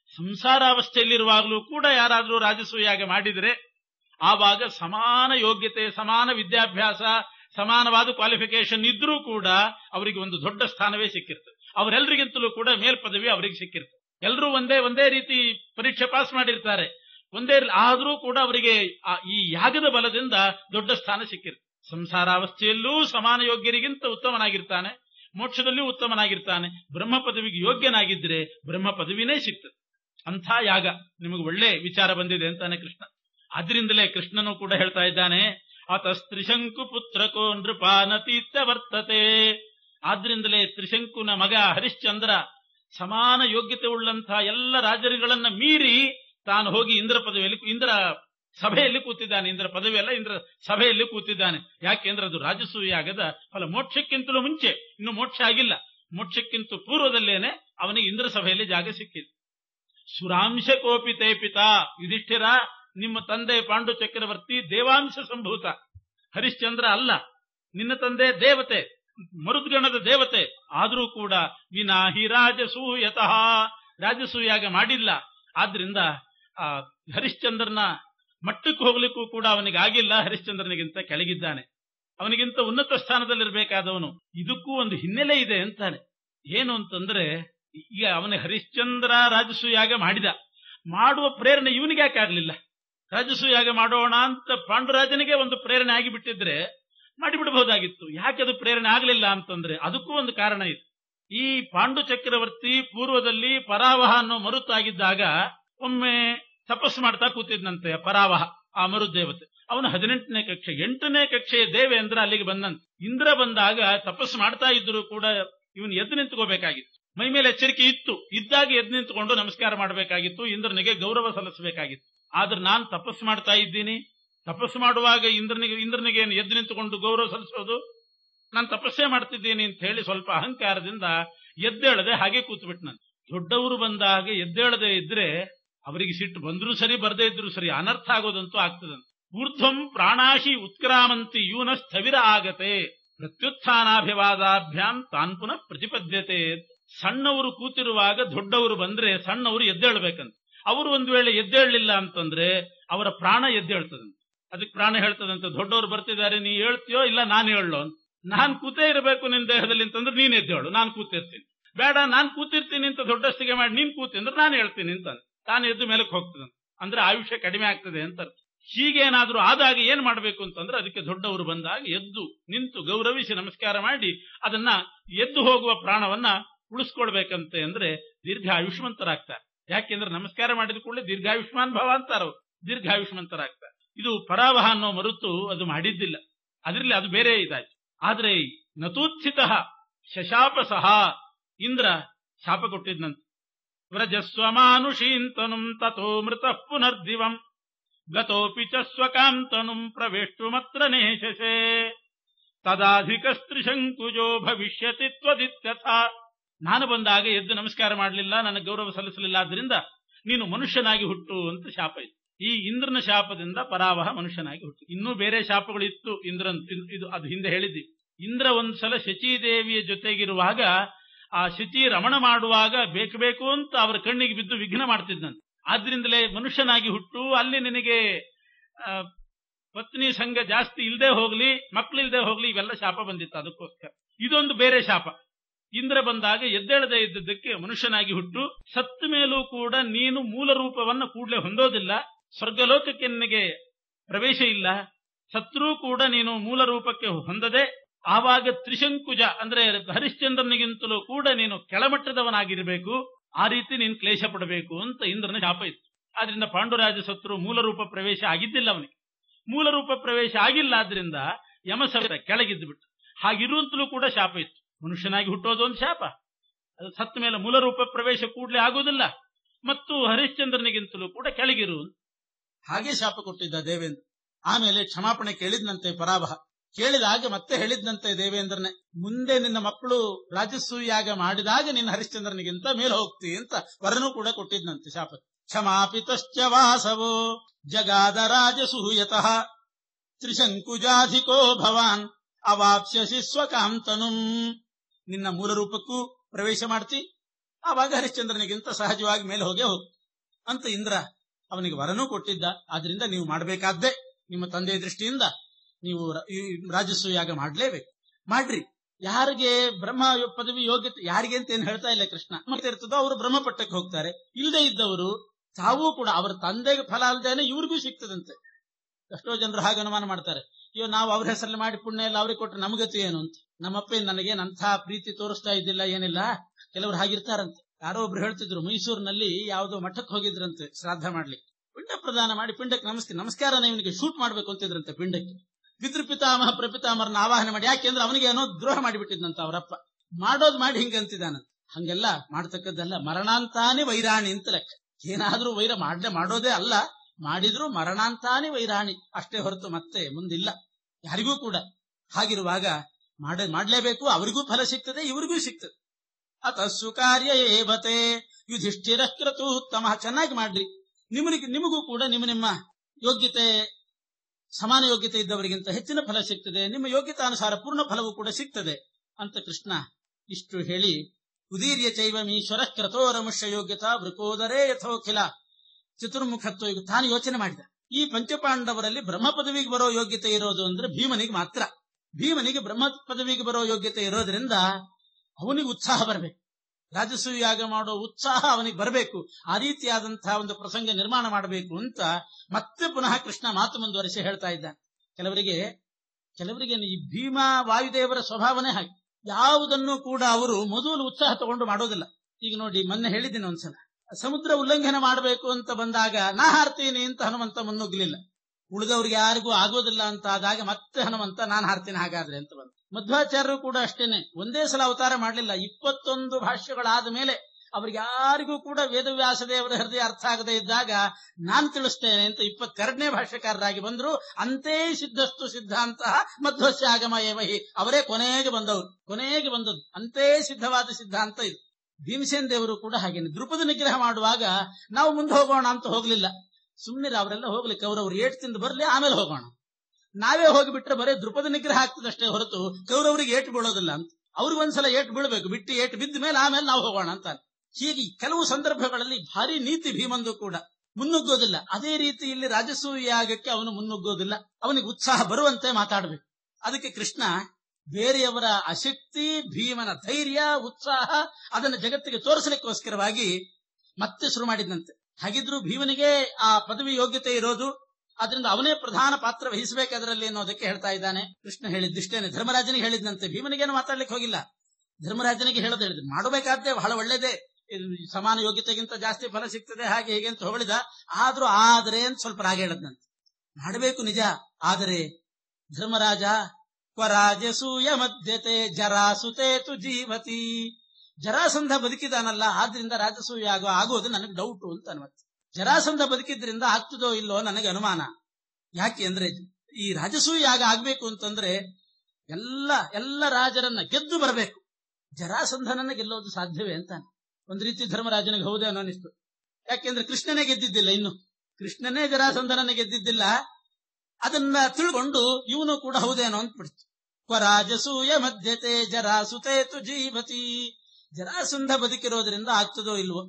ಸಂಸಾರಾವಸ್ಥೆಯಲ್ಲಿರುವಾಗಲೂ ಕೂಡ ಯಾರಾದರೂ ರಾಜಸೂಯಾಗ ಮಾಡಿದರೆ ಆವಾಗ ಸಮಾನ ಯೋಗ್ಯತೆ ಸಮಾನ ವಿದ್ಯಾಭ್ಯಾಸ ಸಮಾನವಾದ ಕ್ವಾಲಿಫಿಕೇಶನ್ ಇದ್ರೂ ಕೂಡ ಅವರಿಗೆ ಒಂದು ದೊಡ್ಡ ಸ್ಥಾನವೇ ಸಿಕ್ಕಿರ್ತದೆ ಅವರೆಲ್ಲರಿಗಿಂತಲೂ ಕೂಡ ಮೇಲ್ಪದವಿ ಅವರಿಗೆ ಸಿಕ್ಕಿರ್ತದೆ ಎಲ್ಲರೂ ಒಂದೇ ಒಂದೇ ರೀತಿ ಪರೀಕ್ಷೆ ಪಾಸ್ ಮಾಡಿರ್ತಾರೆ ಒಂದೇ ಆದರೂ ಕೂಡ ಅವರಿಗೆ ಈ ಯಾಗದ ಬಲದಿಂದ ದೊಡ್ಡ ಸ್ಥಾನ ಸಿಕ್ಕಿರ್ತದೆ ಸಂಸಾರಾವಸ್ಥೆಯಲ್ಲೂ ಸಮಾನ ಯೋಗ್ಯರಿಗಿಂತ ಉತ್ತಮನಾಗಿರ್ತಾನೆ ಮೋಕ್ಷದಲ್ಲಿಯೂ ಉತ್ತಮನಾಗಿರ್ತಾನೆ ಬ್ರಹ್ಮ ಪದವಿಗೆ ಯೋಗ್ಯನಾಗಿದ್ರೆ ಬ್ರಹ್ಮ ಪದವಿನೇ ಸಿಗ್ತದೆ ಅಂಥ ಯಾಗ ನಿಮಗೆ ಒಳ್ಳೆ ವಿಚಾರ ಬಂದಿದೆ ಅಂತಾನೆ ಕೃಷ್ಣ ಆದ್ರಿಂದಲೇ ಕೃಷ್ಣನು ಕೂಡ ಹೇಳ್ತಾ ಇದ್ದಾನೆ ಆತ ತ್ರಿಶಂಕು ಪುತ್ರಕೋ ನೃಪಾನತೀತ್ಯ ವರ್ತತೆ ಆದ್ರಿಂದಲೇ ತ್ರಿಶಂಕುನ ಮಗ ಹರಿಶ್ಚಂದ್ರ ಸಮಾನ ಯೋಗ್ಯತೆ ಉಳ್ಳಂತಹ ಎಲ್ಲ ರಾಜರುಗಳನ್ನ ಮೀರಿ ತಾನು ಹೋಗಿ ಇಂದ್ರ ಪದವಿಯಲ್ಲಿ ಇಂದ್ರ ಸಭೆಯಲ್ಲಿ ಕೂತಿದ್ದಾನೆ ಇಂದ್ರ ಪದವಿ ಅಲ್ಲ ಇಂದ್ರ ಸಭೆಯಲ್ಲಿ ಕೂತಿದ್ದಾನೆ ಯಾಕೆಂದ್ರೆ ಅದು ರಾಜಸೂಯಾಗದ ಫಲ ಮೋಕ್ಷಕ್ಕಿಂತಲೂ ಮುಂಚೆ ಇನ್ನು ಮೋಕ್ಷ ಆಗಿಲ್ಲ ಮೋಕ್ಷಕ್ಕಿಂತ ಪೂರ್ವದಲ್ಲೇನೆ ಅವನಿಗೆ ಇಂದ್ರ ಸಭೆಯಲ್ಲಿ ಜಾಗ ಸಿಕ್ಕಿದೆ ಸುರಾಂಶ ಕೋಪಿತೇ ಪಿತಾ ಯುಧಿಷ್ಠಿರ ನಿಮ್ಮ ತಂದೆ ಪಾಂಡು ಚಕ್ರವರ್ತಿ ದೇವಾಂಶ ಸಂಭೂತ ಹರಿಶ್ಚಂದ್ರ ಅಲ್ಲ ನಿನ್ನ ತಂದೆ ದೇವತೆ ಮರುದ್ಗಣದ ದೇವತೆ ಆದರೂ ಕೂಡ ವಿನಾಹಿ ರಾಜಸೂಯತಃ ರಾಜಸೂಯಾಗ ಮಾಡಿಲ್ಲ ಆದ್ರಿಂದ ಆ ಹರಿಶ್ಚಂದ್ರನ ಮಟ್ಟಕ್ಕೆ ಹೋಗ್ಲಿಕ್ಕೂ ಕೂಡ ಅವನಿಗೆ ಆಗಿಲ್ಲ ಹರಿಶ್ಚಂದ್ರನಿಗಿಂತ ಕೆಳಗಿದ್ದಾನೆ ಅವನಿಗಿಂತ ಉನ್ನತ ಸ್ಥಾನದಲ್ಲಿರ್ಬೇಕಾದವನು ಇದಕ್ಕೂ ಒಂದು ಹಿನ್ನೆಲೆ ಇದೆ ಅಂತಾನೆ ಏನು ಅಂತಂದ್ರೆ ಈಗ ಅವನ ಹರಿಶ್ಚಂದ್ರ ರಾಜಸೂಯಾಗ ಮಾಡಿದ ಮಾಡುವ ಪ್ರೇರಣೆ ಇವನಿಗೆ ಯಾಕೆ ಆಗ್ಲಿಲ್ಲ ರಾಜಸೂಯಾಗ ಮಾಡೋಣ ಅಂತ ಪಾಂಡುರಾಜನಿಗೆ ಒಂದು ಪ್ರೇರಣೆ ಆಗಿಬಿಟ್ಟಿದ್ರೆ ಮಾಡಿಬಿಡಬಹುದಾಗಿತ್ತು ಯಾಕೆ ಅದು ಪ್ರೇರಣೆ ಆಗಲಿಲ್ಲ ಅಂತಂದ್ರೆ ಅದಕ್ಕೂ ಒಂದು ಕಾರಣ ಇದೆ ಈ ಪಾಂಡು ಚಕ್ರವರ್ತಿ ಪೂರ್ವದಲ್ಲಿ ಪರಾವಹ ಅನ್ನೋ ಮರುತ್ತಾಗಿದ್ದಾಗ ಒಮ್ಮೆ ತಪಸ್ಸು ಮಾಡ್ತಾ ಕೂತಿದ್ನಂತೆ ಪರಾವಹ ಆ ಮರುದೇವತೆ ಅವನು ಹದಿನೆಂಟನೇ ಕಕ್ಷೆ ಎಂಟನೇ ಕಕ್ಷೆಯ ದೇವೇಂದ್ರ ಅಲ್ಲಿಗೆ ಬಂದಂತೆ ಇಂದ್ರ ಬಂದಾಗ ತಪಸ್ಸು ಮಾಡ್ತಾ ಇದ್ರು ಕೂಡ ಇವನು ಎದ್ದು ನಿಂತ್ಕೋಬೇಕಾಗಿತ್ತು ಮೈ ಮೇಲೆ ಎಚ್ಚರಿಕೆ ಇತ್ತು ಇದ್ದಾಗ ಎದ್ದು ನಿಂತ್ಕೊಂಡು ನಮಸ್ಕಾರ ಮಾಡಬೇಕಾಗಿತ್ತು ಇಂದ್ರನಿಗೆ ಗೌರವ ಸಲ್ಲಿಸಬೇಕಾಗಿತ್ತು ಆದ್ರೆ ನಾನು ತಪಸ್ಸು ಮಾಡ್ತಾ ಇದ್ದೀನಿ ತಪಸ್ಸು ಮಾಡುವಾಗ ಇಂದ್ರನಿಗೆ ಇಂದ್ರನಿಗೆ ಎದ್ದು ನಿಂತುಕೊಂಡು ಗೌರವ ಸಲ್ಲಿಸೋದು ನಾನು ತಪಸ್ಸೇ ಮಾಡ್ತಿದ್ದೀನಿ ಅಂತ ಹೇಳಿ ಸ್ವಲ್ಪ ಅಹಂಕಾರದಿಂದ ಎದ್ದೇಳದೆ ಹಾಗೆ ಕೂತ್ಬಿಟ್ನಂತೆ ದೊಡ್ಡವರು ಬಂದಾಗ ಎದ್ದೇಳದೆ ಇದ್ರೆ ಅವರಿಗೆ ಸಿಟ್ಟು ಬಂದ್ರೂ ಸರಿ ಬರ್ದೇ ಇದ್ರು ಸರಿ ಅನರ್ಥ ಆಗೋದಂತೂ ಆಗ್ತದಂತೆ ಊರ್ಧ್ವಂ ಪ್ರಾಣಾಶಿ ಉತ್ಕ್ರಾಮಂತಿ ಯೂನ ಸ್ಥವಿರ ಆಗತೆ ಪ್ರತ್ಯುತ್ಥಾನಾಭಿವಾದಾಭ್ಯಾಂ ತಾನ್ ಪುನಃ ಪ್ರತಿಪದ್ಯತೆ ಸಣ್ಣವರು ಕೂತಿರುವಾಗ ದೊಡ್ಡವರು ಬಂದ್ರೆ ಸಣ್ಣವರು ಎದ್ದೇಳ್ಬೇಕಂತ ಅವರು ಒಂದು ವೇಳೆ ಎದ್ದೇಳಲಿಲ್ಲ ಅಂತಂದ್ರೆ ಅವರ ಪ್ರಾಣ ಎದ್ದೇಳ್ತದಂತೆ ಅದಕ್ಕೆ ಪ್ರಾಣ ಹೇಳ್ತದಂತೆ ದೊಡ್ಡವರು ಬರ್ತಿದ್ದಾರೆ ನೀ ಹೇಳ್ತೀಯೋ ಇಲ್ಲ ನಾನು ಹೇಳೋ ಅಂತ ನಾನ್ ಕೂತೇ ಇರಬೇಕು ನಿನ್ ದೇಹದಲ್ಲಿ ಅಂತಂದ್ರೆ ನೀನ್ ಎದ್ದೇಳು ನಾನು ಕೂತಿರ್ತೀನಿ ಬೇಡ ನಾನ್ ಕೂತಿರ್ತೀನಿ ಅಂತ ದೊಡ್ಡಸ್ತಿಗೆ ಮಾಡಿ ನೀನ್ ಕೂತಿ ಅಂದ್ರೆ ನಾನು ಹೇಳ್ತೀನಿ ಅಂತ ತಾನು ಎದ್ದು ಮೇಲಕ್ಕೆ ಹೋಗ್ತದೆ ಅಂದ್ರೆ ಆಯುಷ್ಯ ಕಡಿಮೆ ಆಗ್ತದೆ ಅಂತ ಹೀಗೇನಾದ್ರೂ ಆದಾಗ ಏನ್ ಮಾಡ್ಬೇಕು ಅಂತಂದ್ರೆ ಅದಕ್ಕೆ ದೊಡ್ಡವರು ಬಂದಾಗ ಎದ್ದು ನಿಂತು ಗೌರವಿಸಿ ನಮಸ್ಕಾರ ಮಾಡಿ ಅದನ್ನ ಎದ್ದು ಹೋಗುವ ಪ್ರಾಣವನ್ನ ಉಳಿಸ್ಕೊಳ್ಬೇಕಂತೆ ಅಂದ್ರೆ ದೀರ್ಘ ಆಯುಷ್ಮಂತರಾಗ್ತಾರೆ ಯಾಕೆಂದ್ರೆ ನಮಸ್ಕಾರ ಮಾಡಿದ ಕೂಡಲೇ ದೀರ್ಘಾಯುಷ್ಮಾನ್ ಭವ ಅಂತಾರ ದೀರ್ಘಾಯುಷ್ಮಂತರಾಗ್ತಾರೆ ಇದು ಪರಾವಹ ಅನ್ನೋ ಮರುತು ಅದು ಮಾಡಿದ್ದಿಲ್ಲ ಅದರಲ್ಲಿ ಅದು ಬೇರೆ ಇದಾಯ್ತು ಆದ್ರೆ ನತೂತ್ಥಿತ ಶಶಾಪ ಸಹ ಇಂದ್ರ ಶಾಪ ಕೊಟ್ಟಿದ್ನಂತೆ ವ್ರಜಸ್ವಮಾನುಷೀಂತನುಂ ತಥೋ ಮೃತ ಪುನರ್ದಿವಂ ಗತೋಪಿ ಚ ಸ್ವಕಾಂತನುಂ ಪ್ರವೇಷ್ಟುಮತ್ರ ನೇಶಸೆ ತದಾಧಿಕ ಸ್ತ್ರಿಶಂಕುಜೋ ಭವಿಷ್ಯತಿ ತ್ವದಿತ್ಯಥ ನಾನು ಬಂದಾಗ ಎದ್ದು ನಮಸ್ಕಾರ ಮಾಡಲಿಲ್ಲ ನನಗೆ ಗೌರವ ಸಲ್ಲಿಸಲಿಲ್ಲ ಆದ್ರಿಂದ ನೀನು ಮನುಷ್ಯನಾಗಿ ಹುಟ್ಟು ಅಂತ ಶಾಪ ಇತ್ತು ಈ ಇಂದ್ರನ ಶಾಪದಿಂದ ಪರಾವಹ ಮನುಷ್ಯನಾಗಿ ಹುಟ್ಟು ಇನ್ನೂ ಬೇರೆ ಶಾಪಗಳು ಇತ್ತು ಇಂದ್ರನ್ ಇದು ಅದು ಹಿಂದೆ ಹೇಳಿದ್ದಿ ಇಂದ್ರ ಒಂದ್ಸಲ ಶಚೀದೇವಿಯ ಜೊತೆಗಿರುವಾಗ ಆ ಶಚಿ ರಮಣ ಮಾಡುವಾಗ ಬೇಕು ಬೇಕು ಅಂತ ಅವರ ಕಣ್ಣಿಗೆ ಬಿದ್ದು ವಿಘ್ನ ಮಾಡ್ತಿದ್ದಂತೆ ಆದ್ರಿಂದಲೇ ಮನುಷ್ಯನಾಗಿ ಹುಟ್ಟು ಅಲ್ಲಿ ನಿನಗೆ ಪತ್ನಿ ಸಂಘ ಜಾಸ್ತಿ ಇಲ್ಲದೆ ಹೋಗ್ಲಿ ಮಕ್ಕಳಿಲ್ದೆ ಹೋಗ್ಲಿ ಇವೆಲ್ಲ ಶಾಪ ಬಂದಿತ್ತು ಅದಕ್ಕೋಸ್ಕರ ಇದೊಂದು ಬೇರೆ ಶಾಪ ಇಂದ್ರ ಬಂದಾಗ ಎದ್ದೇಳದೆ ಇದ್ದದ್ದಕ್ಕೆ ಮನುಷ್ಯನಾಗಿ ಹುಟ್ಟು ಸತ್ತ ಮೇಲೂ ಕೂಡ ನೀನು ಮೂಲ ರೂಪವನ್ನ ಕೂಡಲೇ ಹೊಂದೋದಿಲ್ಲ ಸ್ವರ್ಗಲೋಕಕ್ಕೆ ನಿನಗೆ ಪ್ರವೇಶ ಇಲ್ಲ ಸತ್ರೂ ಕೂಡ ನೀನು ಮೂಲ ರೂಪಕ್ಕೆ ಹೊಂದದೆ ಆವಾಗ ತ್ರಿಶಂಕುಜ ಅಂದ್ರೆ ಹರಿಶ್ಚಂದ್ರನಿಗಿಂತಲೂ ಕೂಡ ನೀನು ಕೆಳಮಟ್ಟದವನಾಗಿರಬೇಕು ಆ ರೀತಿ ನೀನು ಕ್ಲೇಶ ಪಡಬೇಕು ಅಂತ ಇಂದ್ರನ ಶಾಪ ಇತ್ತು ಆದ್ರಿಂದ ಪಾಂಡುರಾಜ ಸತ್ರು ಮೂಲ ರೂಪ ಪ್ರವೇಶ ಆಗಿದ್ದಿಲ್ಲ ಅವನಿಗೆ ಮೂಲ ರೂಪ ಪ್ರವೇಶ ಆಗಿಲ್ಲ ಆದ್ರಿಂದ ಯಮಸವಿರ ಕೆಳಗಿದ್ದು ಬಿಟ್ಟು ಹಾಗಿರುವಂತಲೂ ಕೂಡ ಶಾಪ ಇತ್ತು ಮನುಷ್ಯನಾಗಿ ಹುಟ್ಟೋದು ಒಂದು ಶಾಪ ಅದು ಸತ್ತ ಮೇಲೆ ಮೂಲ ರೂಪ ಪ್ರವೇಶ ಕೂಡಲೇ ಆಗೋದಿಲ್ಲ ಮತ್ತು ಹರಿಶ್ಚಂದ್ರನಿಗಿಂತಲೂ ಕೂಡ ಕೆಳಗಿರು ಹಾಗೆ ಶಾಪ ಕೊಟ್ಟಿದ್ದ ದೇವೇಂದ್ರ ಆಮೇಲೆ ಕ್ಷಮಾಪಣೆ ಕೇಳಿದ್ನಂತೆ ಪರಾಭ ಕೇಳಿದಾಗ ಮತ್ತೆ ಹೇಳಿದ್ನಂತೆ ದೇವೇಂದ್ರನೇ ಮುಂದೆ ನಿನ್ನ ಮಕ್ಕಳು ರಾಜಸೂಯಾಗ ಮಾಡಿದಾಗ ನಿನ್ನ ಹರಿಶ್ಚಂದ್ರನಿಗಿಂತ ಮೇಲೆ ಹೋಗ್ತಿ ಅಂತ ವರನೂ ಕೂಡ ಕೊಟ್ಟಿದ್ನಂತೆ ಶಾಪ ಕ್ಷಮಾಪಿತಶ್ಚ ವಾಸವೋ ಜಗಾದ ರಾಜಸೂಯತಃ ತ್ರಿಶಂಕುಜಾಧಿಕೋ ಭವಾನ್ ಅವಾಪ್ಸ್ಯಸಿ ಸ್ವಕಾಂತನುಂ ನಿನ್ನ ಮೂಲ ರೂಪಕ್ಕೂ ಪ್ರವೇಶ ಮಾಡ್ತಿ ಆವಾಗ ಹರಿಶ್ಚಂದ್ರನಿಗಿಂತ ಸಹಜವಾಗಿ ಮೇಲೆ ಹೋಗೇ ಹೋಗ್ ಅಂತ ಇಂದ್ರ ಅವನಿಗೆ ವರನೂ ಕೊಟ್ಟಿದ್ದ ಆದ್ರಿಂದ ನೀವು ಮಾಡಬೇಕಾದ್ದೇ ನಿಮ್ಮ ತಂದೆಯ ದೃಷ್ಟಿಯಿಂದ ನೀವು ರ- ಈ ರಾಜಸೂಯಾಗ ಮಾಡ್ಲೇಬೇಕು ಮಾಡ್ರಿ ಯಾರಿಗೆ ಬ್ರಹ್ಮ ಯೋ- ಪದವಿ ಯೋಗ್ಯತೆ ಯಾರಿಗೆ ಅಂತ ಏನ್ ಹೇಳ್ತಾ ಇಲ್ಲ ಕೃಷ್ಣ ಮತ್ತೆ ಇರ್ತದೋ ಅವರು ಬ್ರಹ್ಮಪಟ್ಟಕ್ಕೆ ಹೋಗ್ತಾರೆ ಇಲ್ಲದೆ ಇದ್ದವರು ತಾವೂ ಕೂಡ ಅವರ ತಂದೆಗೆ ಫಲ ಅಲ್ದೇನೆ ಇವ್ರಿಗೂ ಸಿಗ್ತದಂತೆ ಎಷ್ಟೋ ಜನರು ಹಾಗೆ ಅನುಮಾನ ಮಾಡ್ತಾರೆ ಅಯ್ಯೋ ನಾವು ಅವ್ರ ಹೆಸರಲ್ಲಿ ಮಾಡಿ ಪುಣ್ಯ ಎಲ್ಲ ಅವ್ರಿಗೆ ಕೊಟ್ಟರೆ ನಮಗತಿ ಏನು ಅಂತ ನಮ್ಮಪ್ಪ ನನಗೇನ್ ಅಂಥ ಪ್ರೀತಿ ತೋರಿಸ್ತಾ ಇದ್ದಿಲ್ಲ ಏನಿಲ್ಲ ಕೆಲವರು ಹಾಗಿರ್ತಾರಂತೆ ಯಾರೋ ಒಬ್ರು ಹೇಳ್ತಿದ್ರು ಮೈಸೂರಿನಲ್ಲಿ ಯಾವುದೋ ಮಠಕ್ಕೆ ಹೋಗಿದ್ರಂತೆ ಶ್ರಾದ್ದ ಮಾಡ್ಲಿಕ್ಕೆ ಪಿಂಡ ಪ್ರದಾನ ಮಾಡಿ ಪಿಂಡಕ್ಕೆ ನಮಸ್ಕಾರ ನಮಸ್ಕಾರ ಇವನಿಗೆ ಶೂಟ್ ಮಾಡ್ಬೇಕು ಅಂತಿದ್ರಂತೆ ಪಿಂಡಕ್ಕೆ ಪಿತೃಪಿತಾಮಹ ಪ್ರಪಿತಾಮಹರನ್ನ ಆವಾಹನೆ ಮಾಡಿ ಯಾಕೆಂದ್ರೆ ಅವನಿಗೆ ಏನೋ ದ್ರೋಹ ಮಾಡಿಬಿಟ್ಟಿದ್ನಂತ ಅವರಪ್ಪ ಮಾಡೋದ್ ಮಾಡಿ ಹಿಂಗ ಅಂತಿದ್ದಾನಂತ ಹಂಗೆಲ್ಲ ಮಾಡ್ತಕ್ಕದ್ದಲ್ಲ ಮರಣಾಂತಾನೇ ವೈರಾಣಿ ಅಂತ ಲೆಕ್ಕ ಏನಾದ್ರೂ ವೈರ ಮಾಡ್ದೆ ಮಾಡೋದೇ ಅಲ್ಲ ಮಾಡಿದ್ರು ಮರಣಾಂತಾನೇ ವೈರಾಣಿ ಅಷ್ಟೇ ಹೊರತು ಮತ್ತೆ ಮುಂದಿಲ್ಲ ಯಾರಿಗೂ ಕೂಡ ಹಾಗಿರುವಾಗ ಮಾಡ ಮಾಡ್ಲೇಬೇಕು ಅವರಿಗೂ ಫಲ ಸಿಗ್ತದೆ ಇವರಿಗೂ ಸಿಗ್ತದೆ ಅತಸ್ಸು ಕಾರ್ಯ ಏವತೆ ಯುಧಿಷ್ಠಿರ ಕ್ರತು ಉತ್ತಮ ಚೆನ್ನಾಗಿ ಮಾಡ್ರಿ ನಿಮಗೆ ನಿಮಗೂ ಕೂಡ ನಿಮ್ಮ ನಿಮ್ಮ ಯೋಗ್ಯತೆ ಸಮಾನ ಯೋಗ್ಯತೆ ಇದ್ದವರಿಗಿಂತ ಹೆಚ್ಚಿನ ಫಲ ಸಿಗ್ತದೆ ನಿಮ್ಮ ಯೋಗ್ಯತಾನುಸಾರ ಪೂರ್ಣ ಫಲವೂ ಕೂಡ ಸಿಗ್ತದೆ ಅಂತ ಕೃಷ್ಣ ಇಷ್ಟು ಹೇಳಿ ಉದೀರ್ಯ ಚೈವಮೀಶ್ವರ ಕ್ರತೋರಮುಷ್ಯ ಯೋಗ್ಯತಾ ವೃಕೋದರೇ ಯಥೋಖಿಲ ಚತುರ್ಮುಖತ್ವ ಈಗ ತಾನು ಯೋಚನೆ ಮಾಡಿದ ಈ ಪಂಚಪಾಂಡವರಲ್ಲಿ ಬ್ರಹ್ಮ ಪದವಿಗೆ ಬರೋ ಯೋಗ್ಯತೆ ಇರೋದು ಅಂದ್ರೆ ಭೀಮನಿಗೆ ಮಾತ್ರ ಭೀಮನಿಗೆ ಬ್ರಹ್ಮ ಪದವಿಗೆ ಬರೋ ಯೋಗ್ಯತೆ ಇರೋದ್ರಿಂದ ಅವನಿಗೆ ಉತ್ಸಾಹ ಬರಬೇಕು ರಾಜಸೂಯಾಗ ಮಾಡೋ ಉತ್ಸಾಹ ಅವನಿಗೆ ಬರಬೇಕು ಆ ರೀತಿಯಾದಂತಹ ಒಂದು ಪ್ರಸಂಗ ನಿರ್ಮಾಣ ಮಾಡಬೇಕು ಅಂತ ಮತ್ತೆ ಪುನಃ ಕೃಷ್ಣ ಮಾತು ಮುಂದುವರಿಸಿ ಹೇಳ್ತಾ ಇದ್ದಾನೆ ಕೆಲವರಿಗೆ ಕೆಲವರಿಗೆ ಈ ಭೀಮ ವಾಯುದೇವರ ಸ್ವಭಾವನೆ ಹಾಗೆ ಯಾವುದನ್ನು ಕೂಡ ಅವರು ಮೊದಲು ಉತ್ಸಾಹ ತಗೊಂಡು ಮಾಡೋದಿಲ್ಲ ಈಗ ನೋಡಿ ಮೊನ್ನೆ ಹೇಳಿದ್ದೀನಿ ಒಂದ್ಸಲ ಸಮುದ್ರ ಉಲ್ಲಂಘನೆ ಮಾಡಬೇಕು ಅಂತ ಬಂದಾಗ ನಾ ಹಾರ್ತೀನಿ ಅಂತ ಹನುಮಂತ ಮುನ್ನುಗ್ಲಿಲ್ಲ ಉಳಿದವ್ರಿಗೆ ಯಾರಿಗೂ ಆಗೋದಿಲ್ಲ ಅಂತ ಆದಾಗ ಮತ್ತೆ ಹನುಮಂತ ನಾನು ಹಾರ್ತೀನಿ ಹಾಗಾದ್ರೆ ಅಂತ ಬಂದ ಮಧ್ವಾಚಾರ್ಯರು ಕೂಡ ಅಷ್ಟೇನೆ ಒಂದೇ ಸಲ ಅವತಾರ ಮಾಡಲಿಲ್ಲ ಇಪ್ಪತ್ತೊಂದು ಭಾಷ್ಯಗಳಾದ ಮೇಲೆ ಅವ್ರಿಗೆ ಯಾರಿಗೂ ಕೂಡ ವೇದವ್ಯಾಸ ದೇವರ ಹೃದಯ ಅರ್ಥ ಆಗದೆ ಇದ್ದಾಗ ನಾನು ತಿಳಿಸ್ತೇನೆ ಅಂತ ಇಪ್ಪತ್ತೆರಡನೇ ಭಾಷ್ಯಕಾರರಾಗಿ ಬಂದ್ರು ಅಂತೇ ಸಿದ್ಧಸ್ತು ಸಿದ್ಧಾಂತ ಮಧ್ವಸ್ಯ ಆಗಮ ಏವಹಿ ಅವರೇ ಕೊನೆಗೆ ಬಂದವರು ಕೊನೆಗೆ ಬಂದದ್ದು ಅಂತೇ ಸಿದ್ಧವಾದ ಸಿದ್ಧಾಂತ ಇದು ಭೀಮಸೇನ್ ದೇವರು ಕೂಡ ಹಾಗೇನೆ ದೃಪದ ನಿಗ್ರಹ ಮಾಡುವಾಗ ನಾವು ಮುಂದೆ ಹೋಗೋಣ ಅಂತ ಹೋಗ್ಲಿಲ್ಲ ಸುಮ್ಮನೆ ಅವರೆಲ್ಲ ಹೋಗ್ಲಿಕ್ಕೆ ಅವ್ರವ್ರು ಏಟ್ ತಿಂದು ಬರ್ಲಿ ಆಮೇಲೆ ಹೋಗೋಣ ನಾವೇ ಹೋಗಿಬಿಟ್ರೆ ಬರೀ ದೃಪದ ನಿಗ್ರಹ ಆಗ್ತದಷ್ಟೇ ಹೊರತು ಕೌರವರಿಗೆ ಏಟು ಬೀಳೋದಿಲ್ಲ ಅಂತ ಅವ್ರಿಗೊಂದ್ಸಲ ಏಟು ಬೀಳ್ಬೇಕು ಬಿಟ್ಟು ಏಟು ಬಿದ್ದ ಮೇಲೆ ಆಮೇಲೆ ನಾವು ಹೋಗೋಣ ಅಂತ ಹೀಗೆ ಕೆಲವು ಸಂದರ್ಭಗಳಲ್ಲಿ ಭಾರಿ ನೀತಿ ಭೀಮಂದು ಕೂಡ ಮುನ್ನುಗ್ಗೋದಿಲ್ಲ ಅದೇ ರೀತಿ ಇಲ್ಲಿ ರಾಜಸೂಯ ಯಾಗಕ್ಕೆ ಅವನು ಮುನ್ನುಗ್ಗೋದಿಲ್ಲ ಅವನಿಗೆ ಉತ್ಸಾಹ ಬರುವಂತೆ ಮಾತಾಡಬೇಕು ಅದಕ್ಕೆ ಕೃಷ್ಣ ಬೇರೆಯವರ ಅಶಕ್ತಿ ಭೀಮನ ಧೈರ್ಯ ಉತ್ಸಾಹ ಅದನ್ನು ಜಗತ್ತಿಗೆ ತೋರಿಸಲಿಕ್ಕೋಸ್ಕರವಾಗಿ ಮತ್ತೆ ಶುರು ಮಾಡಿದ್ನಂತೆ ಹಾಗಿದ್ರು ಭೀಮನಿಗೆ ಆ ಪದವಿ ಯೋಗ್ಯತೆ ಇರೋದು ಅದರಿಂದ ಅವನೇ ಪ್ರಧಾನ ಪಾತ್ರ ವಹಿಸಬೇಕಾದ್ರಲ್ಲಿ ಅನ್ನೋದಕ್ಕೆ ಹೇಳ್ತಾ ಇದ್ದಾನೆ ಕೃಷ್ಣ ಹೇಳಿದ್ದಿಷ್ಟೇನೆ ಧರ್ಮರಾಜನಿಗೆ ಹೇಳಿದ್ನಂತೆ ಭೀಮನಿಗೇನು ಮಾತಾಡ್ಲಿಕ್ಕೆ ಹೋಗಿಲ್ಲ ಧರ್ಮರಾಜನಿಗೆ ಹೇಳೋದು ಹೇಳಿದ್ರು ಮಾಡಬೇಕಾದ್ದೇ ಬಹಳ ಒಳ್ಳೇದೇ ಇದು ಸಮಾನ ಯೋಗ್ಯತೆಗಿಂತ ಜಾಸ್ತಿ ಫಲ ಸಿಗ್ತದೆ ಹಾಗೆ ಹೀಗೆ ಅಂತ ಹೊಗಳಿದ ಆದ್ರೂ ಆದರೆ ಅಂತ ಸ್ವಲ್ಪ ರಾಗ ಹೇಳದ್ನಂತೆ ಮಾಡಬೇಕು ನಿಜ ಆದರೆ ಧರ್ಮರಾಜ ಕ್ವರಾಜಸೂಯ ಮಧ್ಯತೆ ಜರಾಸುತೇತು ಜೀವತಿ ಜರಾಸಂಧ ಬದುಕಿದಾನಲ್ಲ ಆದ್ರಿಂದ ರಾಜಸೂಯ ಆಗೋ ಆಗೋದು ನನಗೆ ಡೌಟು ಅಂತ ಅನ್ವತ್ತೆ ಜರಾಸಂಧ ಬದುಕಿದ್ರಿಂದ ಆಗ್ತದೋ ಇಲ್ಲೋ ನನಗೆ ಅನುಮಾನ ಯಾಕೆ ಅಂದ್ರೆ ಈ ರಾಜಸೂಯ ಆಗ ಆಗ್ಬೇಕು ಅಂತಂದ್ರೆ ಎಲ್ಲ ಎಲ್ಲ ರಾಜರನ್ನ ಗೆದ್ದು ಬರಬೇಕು ಜರಾಸಂಧನನ್ನ ಗೆಲ್ಲೋದು ಸಾಧ್ಯವೇ ಅಂತ ಒಂದ್ ರೀತಿ ಧರ್ಮರಾಜನಿಗೆ ಹೌದೇ ಅನ್ನೋ ಅನಿಸ್ತು ಯಾಕೆಂದ್ರೆ ಕೃಷ್ಣನೇ ಗೆದ್ದಿದ್ದಿಲ್ಲ ಇನ್ನು ಕೃಷ್ಣನೇ ಜರಾಸಂಧನನ್ನ ಗೆದ್ದಿದ್ದಿಲ್ಲ ಅದನ್ನ ತಿಳ್ಕೊಂಡು ಇವನು ಕೂಡ ಹೌದೇನೋ ಅಂದ್ಬಿಡ್ತು ಕ್ವರಾಜಸೂಯ ಮಧ್ಯತೆ ಜರಾಸುತೇತು ಜೀವತಿ ಜರಾಸಂಧ ಬದುಕಿರೋದ್ರಿಂದ ಆಗ್ತದೋ ಇಲ್ವೋ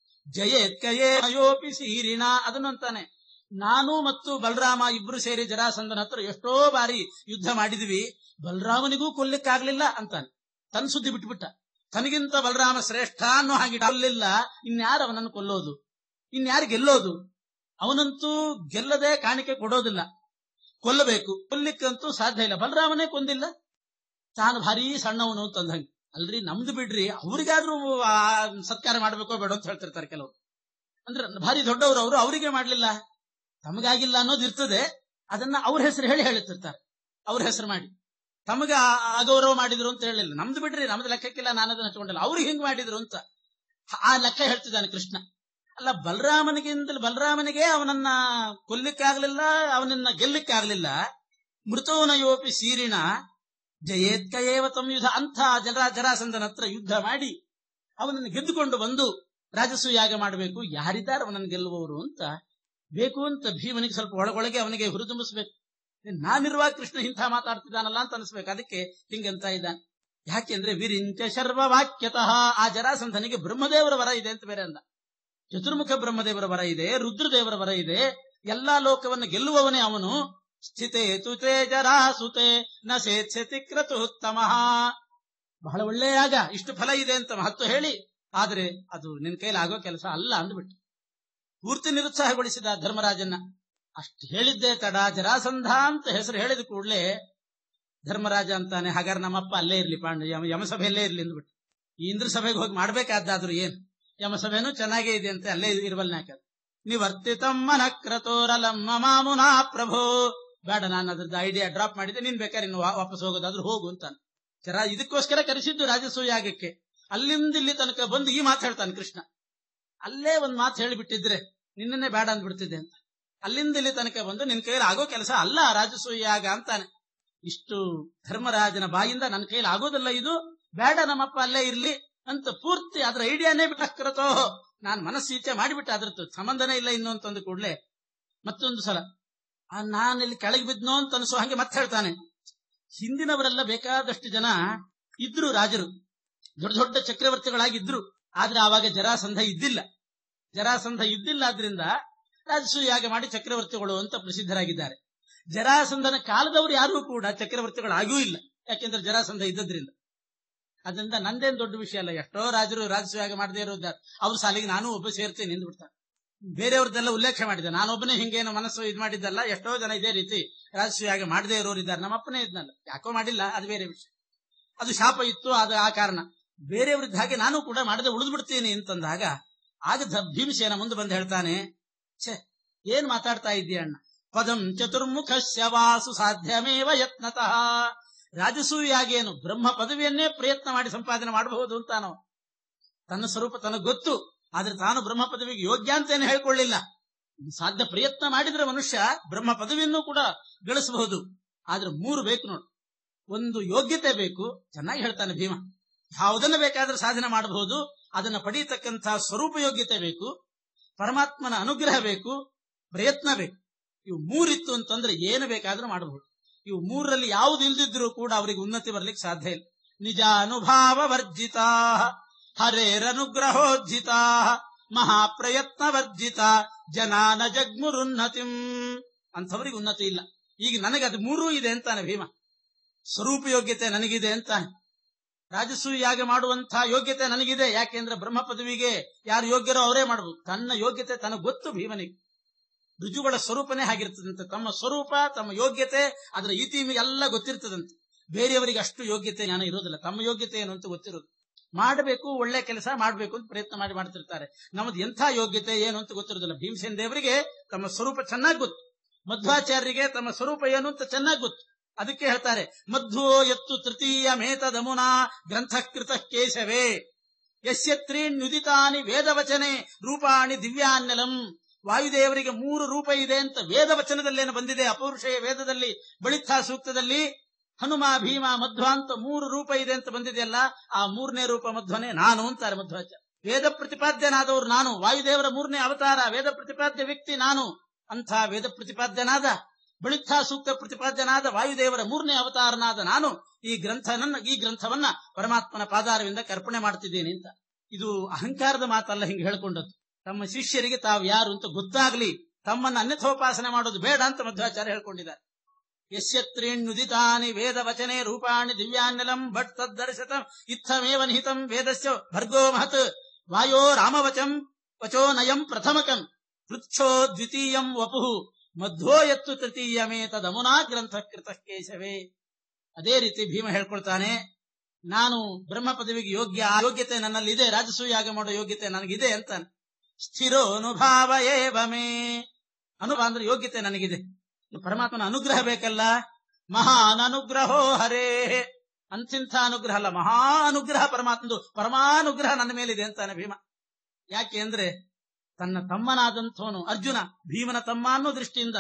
ಜಯೇತ್ಕಯೇ ಅಯೋಪಿ ಸೀರಿಣ ಅದನ್ನು ಅಂತಾನೆ ನಾನು ಮತ್ತು ಬಲರಾಮ ಇಬ್ರು ಸೇರಿ ಜರಾಸಂಧನ ಹತ್ರ ಎಷ್ಟೋ ಬಾರಿ ಯುದ್ಧ ಮಾಡಿದ್ವಿ ಬಲರಾಮನಿಗೂ ಕೊಲ್ಲಿಕ್ಕಾಗ್ಲಿಲ್ಲ ಅಂತಾನೆ ತನ್ ಸುದ್ದಿ ಬಿಟ್ಬಿಟ್ಟ ತನಗಿಂತ ಬಲರಾಮ ಶ್ರೇಷ್ಠ ಅನ್ನೋ ಹಾಗೆ ಅಲ್ಲಿಲ್ಲ ಇನ್ಯಾರು ಅವನನ್ನು ಕೊಲ್ಲೋದು ಇನ್ಯಾರು ಗೆಲ್ಲೋದು ಅವನಂತೂ ಗೆಲ್ಲದೆ ಕಾಣಿಕೆ ಕೊಡೋದಿಲ್ಲ ಕೊಲ್ಲಬೇಕು ಕೊಲ್ಲಿಕ್ಕಂತೂ ಸಾಧ್ಯ ಇಲ್ಲ ಬಲರಾಮನೇ ಕೊಂದಿಲ್ಲ ತಾನು ಭಾರಿ ಸಣ್ಣವನು ಅಂತಂದಂಗೆ ಅಲ್ರಿ ನಮ್ದು ಬಿಡ್ರಿ ಅವ್ರಿಗಾದ್ರೂ ಆ ಸತ್ಕಾರ ಮಾಡ್ಬೇಕೋ ಬೇಡ ಅಂತ ಹೇಳ್ತಿರ್ತಾರೆ ಕೆಲವರು ಅಂದ್ರೆ ಭಾರಿ ದೊಡ್ಡವರು ಅವರು ಅವರಿಗೆ ಮಾಡ್ಲಿಲ್ಲ ತಮಗಾಗಿಲ್ಲ ಅನ್ನೋದು ಇರ್ತದೆ ಅದನ್ನ ಅವ್ರ ಹೆಸರು ಹೇಳಿ ಹೇಳುತ್ತಿರ್ತಾರೆ ಅವ್ರ ಹೆಸರು ಮಾಡಿ ತಮಗ ಅಗೌರವ ಮಾಡಿದ್ರು ಅಂತ ಹೇಳಿಲ್ಲ ನಮ್ದು ಬಿಡ್ರಿ ನಮ್ದು ಲೆಕ್ಕಕ್ಕಿಲ್ಲ ನಾನು ಅದನ್ನ ಹಚ್ಕೊಂಡಿಲ್ಲ ಅವ್ರಿಗೆ ಹಿಂಗ್ ಮಾಡಿದ್ರು ಅಂತ ಆ ಲೆಕ್ಕ ಹೇಳ್ತಿದ್ದಾನೆ ಕೃಷ್ಣ ಅಲ್ಲ ಬಲರಾಮನಿಗಿಂತ ಬಲರಾಮನಿಗೆ ಅವನನ್ನ ಕೊಲ್ಲಿಕ್ಕಾಗ್ಲಿಲ್ಲ ಅವನನ್ನ ಗೆಲ್ಲಿಕ್ಕಾಗ್ಲಿಲ್ಲ ಮೃತೋನಯೋಪಿ ಸೀರಿಣ ಜಯೇತ್ಕಯೇವ ತಂ ಯುಧ ಅಂಥ ಜರ ಜರಾಸಂಧನ ಹತ್ರ ಯುದ್ಧ ಮಾಡಿ ಅವನನ್ನು ಗೆದ್ದುಕೊಂಡು ಬಂದು ರಾಜಸೂಯಾಗ ಮಾಡಬೇಕು ಯಾರಿದ್ದಾರೆ ಅವನನ್ನು ಗೆಲ್ಲುವವರು ಅಂತ ಬೇಕು ಅಂತ ಭೀಮನಿಗೆ ಸ್ವಲ್ಪ ಒಳಗೊಳಗೆ ಅವನಿಗೆ ಹುರಿದುಂಬಿಸ್ಬೇಕು ನಾನಿರುವಾಗ ಕೃಷ್ಣ ಇಂಥ ಮಾತಾಡ್ತಿದ್ದಾನಲ್ಲ ಅಂತ ಅನಿಸ್ಬೇಕು ಅದಕ್ಕೆ ಹಿಂಗಂತ ಇದ್ದಾನೆ ಯಾಕೆಂದ್ರೆ ವಿರಿಂಚ ಶರ್ವ ವಾಕ್ಯತಃ ಆ ಜರಾಸಂಧನಿಗೆ ಬ್ರಹ್ಮದೇವರ ವರ ಇದೆ ಅಂತ ಬೇರೆ ಅಂದ ಚತುರ್ಮುಖ ಬ್ರಹ್ಮದೇವರ ವರ ಇದೆ ರುದ್ರದೇವರ ವರ ಇದೆ ಎಲ್ಲಾ ಲೋಕವನ್ನು ಗೆಲ್ಲುವವನೇ ಅವನು ಸ್ಥಿತೇ ತುತೆ ಜರಾಸುತೆ ನ ಸೇತ್ಸತಿ ಕ್ರತುತ್ತಮ ಬಹಳ ಒಳ್ಳೆಯಾಗ ಇಷ್ಟು ಫಲ ಇದೆ ಅಂತ ಹತ್ತು ಹೇಳಿ ಆದ್ರೆ ಅದು ನಿನ್ ಕೈಲಿ ಆಗೋ ಕೆಲಸ ಅಲ್ಲ ಅಂದ್ಬಿಟ್ಟು ಪೂರ್ತಿ ನಿರುತ್ಸಾಹಗೊಳಿಸಿದ ಧರ್ಮರಾಜನ್ನ ಅಷ್ಟು ಹೇಳಿದ್ದೆ ತಡ ಜರಾಸಂಧ ಅಂತ ಹೆಸರು ಹೇಳಿದ ಕೂಡಲೇ ಧರ್ಮರಾಜ ಅಂತಾನೆ ಹಾಗಾದ್ರೆ ನಮ್ಮಪ್ಪ ಅಲ್ಲೇ ಇರ್ಲಿ ಪಾಂಡ ಯಮ ಯಮಸಭೆಯಲ್ಲೇ ಇರ್ಲಿ ಅಂದ್ಬಿಟ್ಟು ಈ ಇಂದ್ರ ಸಭೆಗೆ ಹೋಗಿ ಮಾಡ್ಬೇಕಾದ್ದಾದ್ರು ಏನ್ ಯಮಸಭೆನೂ ಚೆನ್ನಾಗೇ ಇದೆ ಅಂತ ಅಲ್ಲೇ ಇರುವಲ್ನಾಕ ನಿವರ್ತಿತಂ ಮನಕ್ರತೋರಲಮ್ಮ ಮಾಮುನಾ ಪ್ರಭೋ ಬೇಡ ನಾನು ಅದ್ರದ್ದು ಐಡಿಯಾ ಡ್ರಾಪ್ ಮಾಡಿದ್ದೆ ನೀನ್ ಬೇಕಾದ್ರೆ ಇನ್ನು ವಾ- ವಾಪಸ್ ಹೋಗೋದಾದ್ರೂ ಹೋಗು ಅಂತಾನೆ ಜರ ಇದಕ್ಕೋಸ್ಕರ ಕರೆಸಿದ್ದು ರಾಜಸೂಯಾಗಕ್ಕೆ ಅಲ್ಲಿಂದ ಇಲ್ಲಿ ತನಕ ಬಂದು ಈ ಮಾತು ಹೇಳ್ತಾನೆ ಕೃಷ್ಣ ಅಲ್ಲೇ ಒಂದ್ ಮಾತು ಹೇಳಿಬಿಟ್ಟಿದ್ರೆ ನಿನ್ನನ್ನೇ ಬೇಡ ಅಂದ್ಬಿಡ್ತಿದ್ದೆ ಅಂತ ಅಲ್ಲಿಂದ ಇಲ್ಲಿ ತನಕ ಬಂದು ನಿನ್ ಕೈಯಲ್ಲಿ ಆಗೋ ಕೆಲಸ ಅಲ್ಲ ರಾಜಸೂಯಾಗ ಅಂತಾನೆ ಇಷ್ಟು ಧರ್ಮರಾಜನ ಬಾಯಿಂದ ನನ್ನ ಕೈಯಲ್ಲಿ ಆಗೋದಿಲ್ಲ ಇದು ಬೇಡ ನಮ್ಮಪ್ಪ ಅಲ್ಲೇ ಇರ್ಲಿ ಅಂತ ಪೂರ್ತಿ ಅದ್ರ ಐಡಿಯಾನೇ ಬಿಟ್ಟಕ್ರತೋ ನಾನ್ ಮನಸ್ಸು ಇಚ್ಛೆ ಮಾಡಿಬಿಟ್ಟೆ ಅದ್ರದ್ದು ಸಂಬಂಧನೇ ಇಲ್ಲ ಇನ್ನು ಅಂತಂದು ಕೂಡ್ಲೆ ಮತ್ತೊಂದು ಸಲ ಆ ನಾನಿಲ್ಲಿ ಕೆಳಗೆ ಬಿದ್ನೋ ಅಂತ ಅನ್ಸೋ ಹಂಗೆ ಮತ್ತೆ ಹೇಳ್ತಾನೆ ಹಿಂದಿನವರೆಲ್ಲ ಬೇಕಾದಷ್ಟು ಜನ ಇದ್ರು ರಾಜರು ದೊಡ್ಡ ದೊಡ್ಡ ಚಕ್ರವರ್ತಿಗಳಾಗಿದ್ರು ಆದ್ರೆ ಆವಾಗ ಜರಾಸಂಧ ಇದ್ದಿಲ್ಲ ಜರಾಸಂಧ ಇದ್ದಿಲ್ಲ ಆದ್ರಿಂದ ರಾಜಸೂಯಾಗ ಮಾಡಿ ಚಕ್ರವರ್ತಿಗಳು ಅಂತ ಪ್ರಸಿದ್ಧರಾಗಿದ್ದಾರೆ ಜರಾಸಂಧನ ಕಾಲದವರು ಯಾರೂ ಕೂಡ ಚಕ್ರವರ್ತಿಗಳಾಗೂ ಇಲ್ಲ ಯಾಕೆಂದ್ರೆ ಜರಾಸಂಧ ಇದ್ದದ್ರಿಂದ ಅದರಿಂದ ನಂದೇನ್ ದೊಡ್ಡ ವಿಷಯ ಅಲ್ಲ ಎಷ್ಟೋ ರಾಜರು ರಾಜಸೂಯಾಗ ಮಾಡದೇ ಇರೋದಾರೆ ಅವ್ರ ಸಾಲಿಗೆ ನಾನು ಒಬ್ಬ ಸೇರ್ತೇನೆ ಎಂದ್ಬಿಡ್ತಾರೆ ಬೇರೆಯವ್ರದ್ದೆಲ್ಲ ಉಲ್ಲೇಖ ಮಾಡಿದೆ ನಾನೊಬ್ಬನೇ ಹಿಂಗೇನು ಮನಸ್ಸು ಇದು ಮಾಡಿದ್ದಲ್ಲ ಎಷ್ಟೋ ಜನ ಇದೇ ರೀತಿ ರಾಜಸೂಯಾಗ ಮಾಡದೇ ಇರೋರು ಇದ್ದಾರೆ ನಮ್ಮಪ್ಪನೇ ಇದ್ನಲ್ಲ ಯಾಕೋ ಮಾಡಿಲ್ಲ ಅದು ಬೇರೆ ವಿಷಯ ಅದು ಶಾಪ ಇತ್ತು ಅದು ಆ ಕಾರಣ ಬೇರೆಯವ್ರದ್ದ ಹಾಗೆ ನಾನು ಕೂಡ ಮಾಡದೆ ಉಳಿದು ಬಿಡ್ತೀನಿ ಅಂತಂದಾಗ ಆಗ ಧ- ಭೀಮಸೇನ ಮುಂದೆ ಬಂದು ಹೇಳ್ತಾನೆ ಛೇ ಏನ್ ಮಾತಾಡ್ತಾ ಇದ್ದೀಯ ಅಣ್ಣ ಪದಂ ಚತುರ್ಮುಖ ವಾಸು ಸಾಧ್ಯಮೇವ ಯತ್ನತಃ ರಾಜಸೂಯಾಗೇನು ಬ್ರಹ್ಮ ಪದವಿಯನ್ನೇ ಪ್ರಯತ್ನ ಮಾಡಿ ಸಂಪಾದನೆ ಮಾಡಬಹುದು ಅಂತಾನೋ ತನ್ನ ಸ್ವರೂಪ ತನಗೆ ಗೊತ್ತು ಆದ್ರೆ ತಾನು ಬ್ರಹ್ಮ ಪದವಿಗೆ ಯೋಗ್ಯ ಅಂತೇನು ಹೇಳ್ಕೊಳ್ಳಿಲ್ಲ ಸಾಧ್ಯ ಪ್ರಯತ್ನ ಮಾಡಿದ್ರೆ ಮನುಷ್ಯ ಬ್ರಹ್ಮ ಪದವಿಯನ್ನು ಕೂಡ ಗಳಿಸಬಹುದು ಆದ್ರೆ ಮೂರು ಬೇಕು ನೋಡು ಒಂದು ಯೋಗ್ಯತೆ ಬೇಕು ಚೆನ್ನಾಗಿ ಹೇಳ್ತಾನೆ ಭೀಮ ಯಾವುದನ್ನ ಬೇಕಾದ್ರೆ ಸಾಧನೆ ಮಾಡಬಹುದು ಅದನ್ನ ಪಡೀತಕ್ಕಂಥ ಸ್ವರೂಪ ಯೋಗ್ಯತೆ ಬೇಕು ಪರಮಾತ್ಮನ ಅನುಗ್ರಹ ಬೇಕು ಪ್ರಯತ್ನ ಬೇಕು ಇವು ಮೂರಿತ್ತು ಅಂತಂದ್ರೆ ಏನು ಬೇಕಾದ್ರೂ ಮಾಡಬಹುದು ಇವು ಮೂರರಲ್ಲಿ ಯಾವ್ದು ಇಲ್ದಿದ್ರು ಕೂಡ ಅವರಿಗೆ ಉನ್ನತಿ ಬರ್ಲಿಕ್ಕೆ ಸಾಧ್ಯ ಇಲ್ಲ ನಿಜ ಅನುಭಾವ ವರ್ಜಿತಾ ಹರೇರನುಗ್ರಹೋಜ್ಜಿತಾ ಮಹಾಪ್ರಯತ್ನ ವರ್ಜಿತ ಜನಾನ ಜಗ್ಮುರುನ್ನತಿಂ ಅಂಥವರಿಗೆ ಉನ್ನತಿ ಇಲ್ಲ ಈಗ ನನಗೆ ಅದು ಮೂರೂ ಇದೆ ಅಂತಾನೆ ಭೀಮ ಸ್ವರೂಪ ಯೋಗ್ಯತೆ ನನಗಿದೆ ಅಂತಾನೆ ರಾಜಸೂಯಾಗ ಮಾಡುವಂತಹ ಯೋಗ್ಯತೆ ನನಗಿದೆ ಯಾಕೆಂದ್ರೆ ಬ್ರಹ್ಮ ಪದವಿಗೆ ಯಾರು ಯೋಗ್ಯರೋ ಅವರೇ ಮಾಡಬಹುದು ತನ್ನ ಯೋಗ್ಯತೆ ತನಗೆ ಗೊತ್ತು ಭೀಮನಿಗೆ ರುಜುಗಳ ಸ್ವರೂಪನೇ ಆಗಿರ್ತದಂತೆ ತಮ್ಮ ಸ್ವರೂಪ ತಮ್ಮ ಯೋಗ್ಯತೆ ಅದರ ಇತಿ ಎಲ್ಲ ಗೊತ್ತಿರ್ತದಂತೆ ಬೇರೆಯವರಿಗೆ ಅಷ್ಟು ಯೋಗ್ಯತೆ ಜ್ಞಾನ ಇರೋದಿಲ್ಲ ತಮ್ಮ ಯೋಗ್ಯತೆ ಏನು ಅಂತ ಗೊತ್ತಿರೋದು ಮಾಡಬೇಕು ಒಳ್ಳೆ ಕೆಲಸ ಮಾಡಬೇಕು ಅಂತ ಪ್ರಯತ್ನ ಮಾಡಿ ಮಾಡ್ತಿರ್ತಾರೆ ನಮ್ಮದು ಎಂಥ ಯೋಗ್ಯತೆ ಏನು ಅಂತ ಗೊತ್ತಿರೋದಿಲ್ಲ ಭೀಮಸೇನ ದೇವರಿಗೆ ತಮ್ಮ ಸ್ವರೂಪ ಚೆನ್ನಾಗಿ ಗೊತ್ತು ಮಧ್ವಾಚಾರ್ಯರಿಗೆ ತಮ್ಮ ಸ್ವರೂಪ ಏನು ಅಂತ ಚೆನ್ನಾಗಿ ಗೊತ್ತು ಅದಕ್ಕೆ ಹೇಳ್ತಾರೆ ಮಧ್ವೋ ಎತ್ತು ತೃತೀಯ ಮೇತದಮುನಾ ಗ್ರಂಥಕೃತ ಕೇಶವೇ ಯಸ್ಯತ್ರೀಣ್ಯುದಿತಾನಿ ವೇದವಚನೆ ರೂಪಾಣಿ ದಿವ್ಯಾನ್ಯಲಂ ವಾಯುದೇವರಿಗೆ ಮೂರು ರೂಪ ಇದೆ ಅಂತ ವೇದವಚನದಲ್ಲೇನು ಬಂದಿದೆ ಅಪೌರುಷಯ ವೇದದಲ್ಲಿ ಬಳಿತ್ತಾ ಸೂಕ್ತದಲ್ಲಿ ಹನುಮ ಭೀಮ ಮಧ್ವ ಅಂತ ಮೂರು ರೂಪ ಇದೆ ಅಂತ ಬಂದಿದೆಯಲ್ಲ ಆ ಮೂರನೇ ರೂಪ ಮಧ್ವನೇ ನಾನು ಅಂತಾರೆ ಮಧ್ವಾಚಾರ್ಯ ವೇದ ಪ್ರತಿಪಾದ್ಯನಾದವರು ನಾನು ವಾಯುದೇವರ ಮೂರನೇ ಅವತಾರ ವೇದ ಪ್ರತಿಪಾದ್ಯ ವ್ಯಕ್ತಿ ನಾನು ಅಂಥ ವೇದ ಪ್ರತಿಪಾದ್ಯನಾದ ಬಳಿತ್ತಾ ಸೂಕ್ತ ಪ್ರತಿಪಾದ್ಯನಾದ ವಾಯುದೇವರ ಮೂರನೇ ಅವತಾರನಾದ ನಾನು ಈ ಗ್ರಂಥನನ್ನ ಈ ಗ್ರಂಥವನ್ನ ಪರಮಾತ್ಮನ ಪಾದಾರವಿಂದ ಕರ್ಪಣೆ ಮಾಡ್ತಿದ್ದೇನೆ ಅಂತ ಇದು ಅಹಂಕಾರದ ಮಾತಲ್ಲ ಹಿಂಗೆ ಹೇಳ್ಕೊಂಡದ್ದು ತಮ್ಮ ಶಿಷ್ಯರಿಗೆ ತಾವು ಯಾರು ಅಂತ ಗೊತ್ತಾಗ್ಲಿ ತಮ್ಮನ್ನ ಅನ್ಯಥೋಪಾಸನೆ ಮಾಡೋದು ಬೇಡ ಅಂತ ಮಧ್ವಾಚಾರ್ಯ ಹೇಳ್ಕೊಂಡಿದ್ದಾರೆ ಯಸ್ಯತ್ರೀಣ್ಯುದಿತಾನಿ ವೇದ ವಚನೆ ರೂಪಾಣಿ ದಿವ್ಯಾನ್ಯಲಂ ಭಟ್ ತದ್ದರ್ಶತ ಇತ್ತಮೇವ ನಿಹಿತಂ ವೇದಸ್ಯ ಭರ್ಗೋ ಮಹತ್ ವಾಯೋ ರಾಮವಚಂ ವಚೋ ನಯಂ ಪ್ರಥಮಕಂ ಪೃಚ್ಛೋ ದ್ವಿತೀಯಂ ವಪುಃ ಮಧ್ವೋ ಎತ್ತು ತೃತೀಯಮೇ ತದಮುನಾ ಗ್ರಂಥ ಕೃತ ಕೇಶವೇ ಅದೇ ರೀತಿ ಭೀಮ ಹೇಳ್ಕೊಳ್ತಾನೆ ನಾನು ಬ್ರಹ್ಮ ಪದವಿಗೆ ಯೋಗ್ಯ ಆ ಯೋಗ್ಯತೆ ನನ್ನಲ್ಲಿದೆ ರಾಜಸೂಯಾಗ ಮಾಡೋ ಯೋಗ್ಯತೆ ನನಗಿದೆ ಅಂತಾನೆ ಸ್ಥಿರೋ ಅನುಭಾವ ಏವಮೇ ಅನುಭವ ಅಂದ್ರೆ ಯೋಗ್ಯತೆ ನನಗಿದೆ ಪರಮಾತ್ಮನ ಅನುಗ್ರಹ ಬೇಕಲ್ಲ ಮಹಾನ್ ಅನುಗ್ರಹೋ ಹರೇ ಅಂತಿಂಥ ಅನುಗ್ರಹ ಅಲ್ಲ ಮಹಾ ಅನುಗ್ರಹ ಪರಮಾತ್ಮದು ಪರಮಾನುಗ್ರಹ ನನ್ನ ಮೇಲಿದೆ ಅಂತಾನೆ ಭೀಮ ಯಾಕೆ ಅಂದ್ರೆ ತನ್ನ ತಮ್ಮನಾದಂಥವನು ಅರ್ಜುನ ಭೀಮನ ತಮ್ಮ ಅನ್ನೋ ದೃಷ್ಟಿಯಿಂದ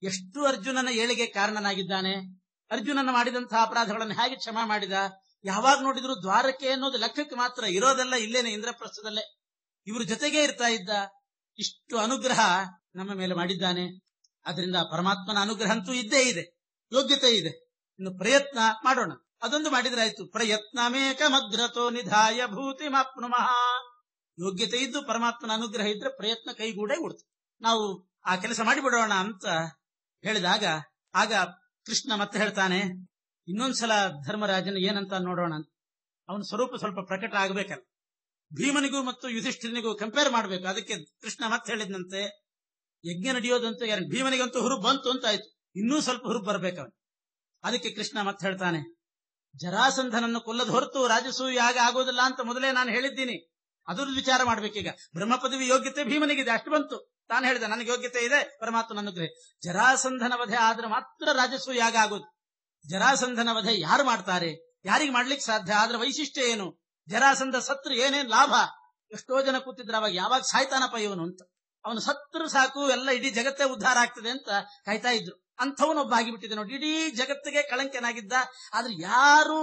ಎಷ್ಟು ಅರ್ಜುನನ ಏಳಿಗೆ ಕಾರಣನಾಗಿದ್ದಾನೆ ಅರ್ಜುನನ ಮಾಡಿದಂತಹ ಅಪರಾಧಗಳನ್ನು ಹೇಗೆ ಕ್ಷಮಾ ಮಾಡಿದ ಯಾವಾಗ ನೋಡಿದ್ರು ದ್ವಾರಕ್ಕೆ ಅನ್ನೋದು ಲೆಕ್ಕಕ್ಕೆ ಮಾತ್ರ ಇರೋದೆಲ್ಲ ಇಲ್ಲೇನೆ ಇಂದ್ರಪ್ರಸ್ಥದಲ್ಲೇ ಇವ್ರ ಜೊತೆಗೆ ಇರ್ತಾ ಇದ್ದ ಇಷ್ಟು ಅನುಗ್ರಹ ನಮ್ಮ ಮೇಲೆ ಮಾಡಿದ್ದಾನೆ ಅದರಿಂದ ಪರಮಾತ್ಮನ ಅನುಗ್ರಹ ಅಂತೂ ಇದ್ದೇ ಇದೆ ಯೋಗ್ಯತೆ ಇದೆ ಇನ್ನು ಪ್ರಯತ್ನ ಮಾಡೋಣ ಅದೊಂದು ಮಾಡಿದ್ರಾಯ್ತು ಪ್ರಯತ್ನಮೇಕಮಗ್ರತೋ ನಿಧಾಯ ಭೂತಿ ಮಾಪ್ನುಮಃ ಯೋಗ್ಯತೆ ಇದ್ದು ಪರಮಾತ್ಮನ ಅನುಗ್ರಹ ಇದ್ರೆ ಪ್ರಯತ್ನ ಕೈಗೂಡೇ ಕೊಡ್ತು ನಾವು ಆ ಕೆಲಸ ಮಾಡಿಬಿಡೋಣ ಅಂತ ಹೇಳಿದಾಗ ಆಗ ಕೃಷ್ಣ ಮತ್ತೆ ಹೇಳ್ತಾನೆ ಇನ್ನೊಂದ್ಸಲ ಧರ್ಮರಾಜನ ಏನಂತ ನೋಡೋಣ ಅಂತ ಅವನ ಸ್ವರೂಪ ಸ್ವಲ್ಪ ಪ್ರಕಟ ಆಗ್ಬೇಕಲ್ಲ ಭೀಮನಿಗೂ ಮತ್ತು ಯುಧಿಷ್ಠಿರನಿಗೂ ಕಂಪೇರ್ ಮಾಡ್ಬೇಕು ಅದಕ್ಕೆ ಕೃಷ್ಣ ಮತ್ತೆ ಹೇಳಿದ್ನಂತೆ ಯಜ್ಞ ನಡೆಯೋದಂತೂ ಯಾರು ಭೀಮನಿಗಂತೂ ಹುರುಪ್ ಬಂತು ಅಂತ ಆಯ್ತು ಇನ್ನೂ ಸ್ವಲ್ಪ ಹುರುಪ್ ಬರ್ಬೇಕವ ಅದಕ್ಕೆ ಕೃಷ್ಣ ಮತ್ತೆ ಹೇಳ್ತಾನೆ ಜರಾಸಂಧನನ್ನು ಕೊಲ್ಲದ ಹೊರತು ರಾಜಸೂಯ ಯಾಗ ಆಗೋದಿಲ್ಲ ಅಂತ ಮೊದಲೇ ನಾನು ಹೇಳಿದ್ದೀನಿ ಅದ್ರದ್ದು ವಿಚಾರ ಮಾಡ್ಬೇಕೀಗ ಬ್ರಹ್ಮ ಪದವಿ ಯೋಗ್ಯತೆ ಭೀಮನಿಗಿದೆ ಅಷ್ಟು ಬಂತು ತಾನು ಹೇಳಿದ ನನಗೆ ಯೋಗ್ಯತೆ ಇದೆ ಪರಮಾತ್ಮನ ಅನುಗ್ರಹ ಜರಾಸಂಧನ ವಧೆ ಆದ್ರೆ ಮಾತ್ರ ರಾಜಸೂಯ ಯಾಗ ಆಗೋದು ಜರಾಸಂಧನ ವಧೆ ಯಾರು ಮಾಡ್ತಾರೆ ಯಾರಿಗೆ ಮಾಡ್ಲಿಕ್ಕೆ ಸಾಧ್ಯ ಆದ್ರೆ ವೈಶಿಷ್ಟ್ಯ ಏನು ಜರಾಸಂಧ ಸತ್ರು ಏನೇನ್ ಲಾಭ ಎಷ್ಟೋ ಜನ ಕೂತಿದ್ರು ಅವಾಗ ಯಾವಾಗ ಸಾಯ್ತಾನಪ್ಪ ಇವನು ಅಂತ ಅವನು ಸತ್ರು ಸಾಕು ಎಲ್ಲ ಇಡೀ ಜಗತ್ತೇ ಉದ್ಧಾರ ಆಗ್ತದೆ ಅಂತ ಕಾಯ್ತಾ ಇದ್ರು ಅಂಥವನೊಬ್ಬ ಆಗಿಬಿಟ್ಟಿದೆ ನೋಡಿ ಇಡೀ ಜಗತ್ತಿಗೆ ಕಳಂಕನಾಗಿದ್ದ ಆದ್ರೆ ಯಾರು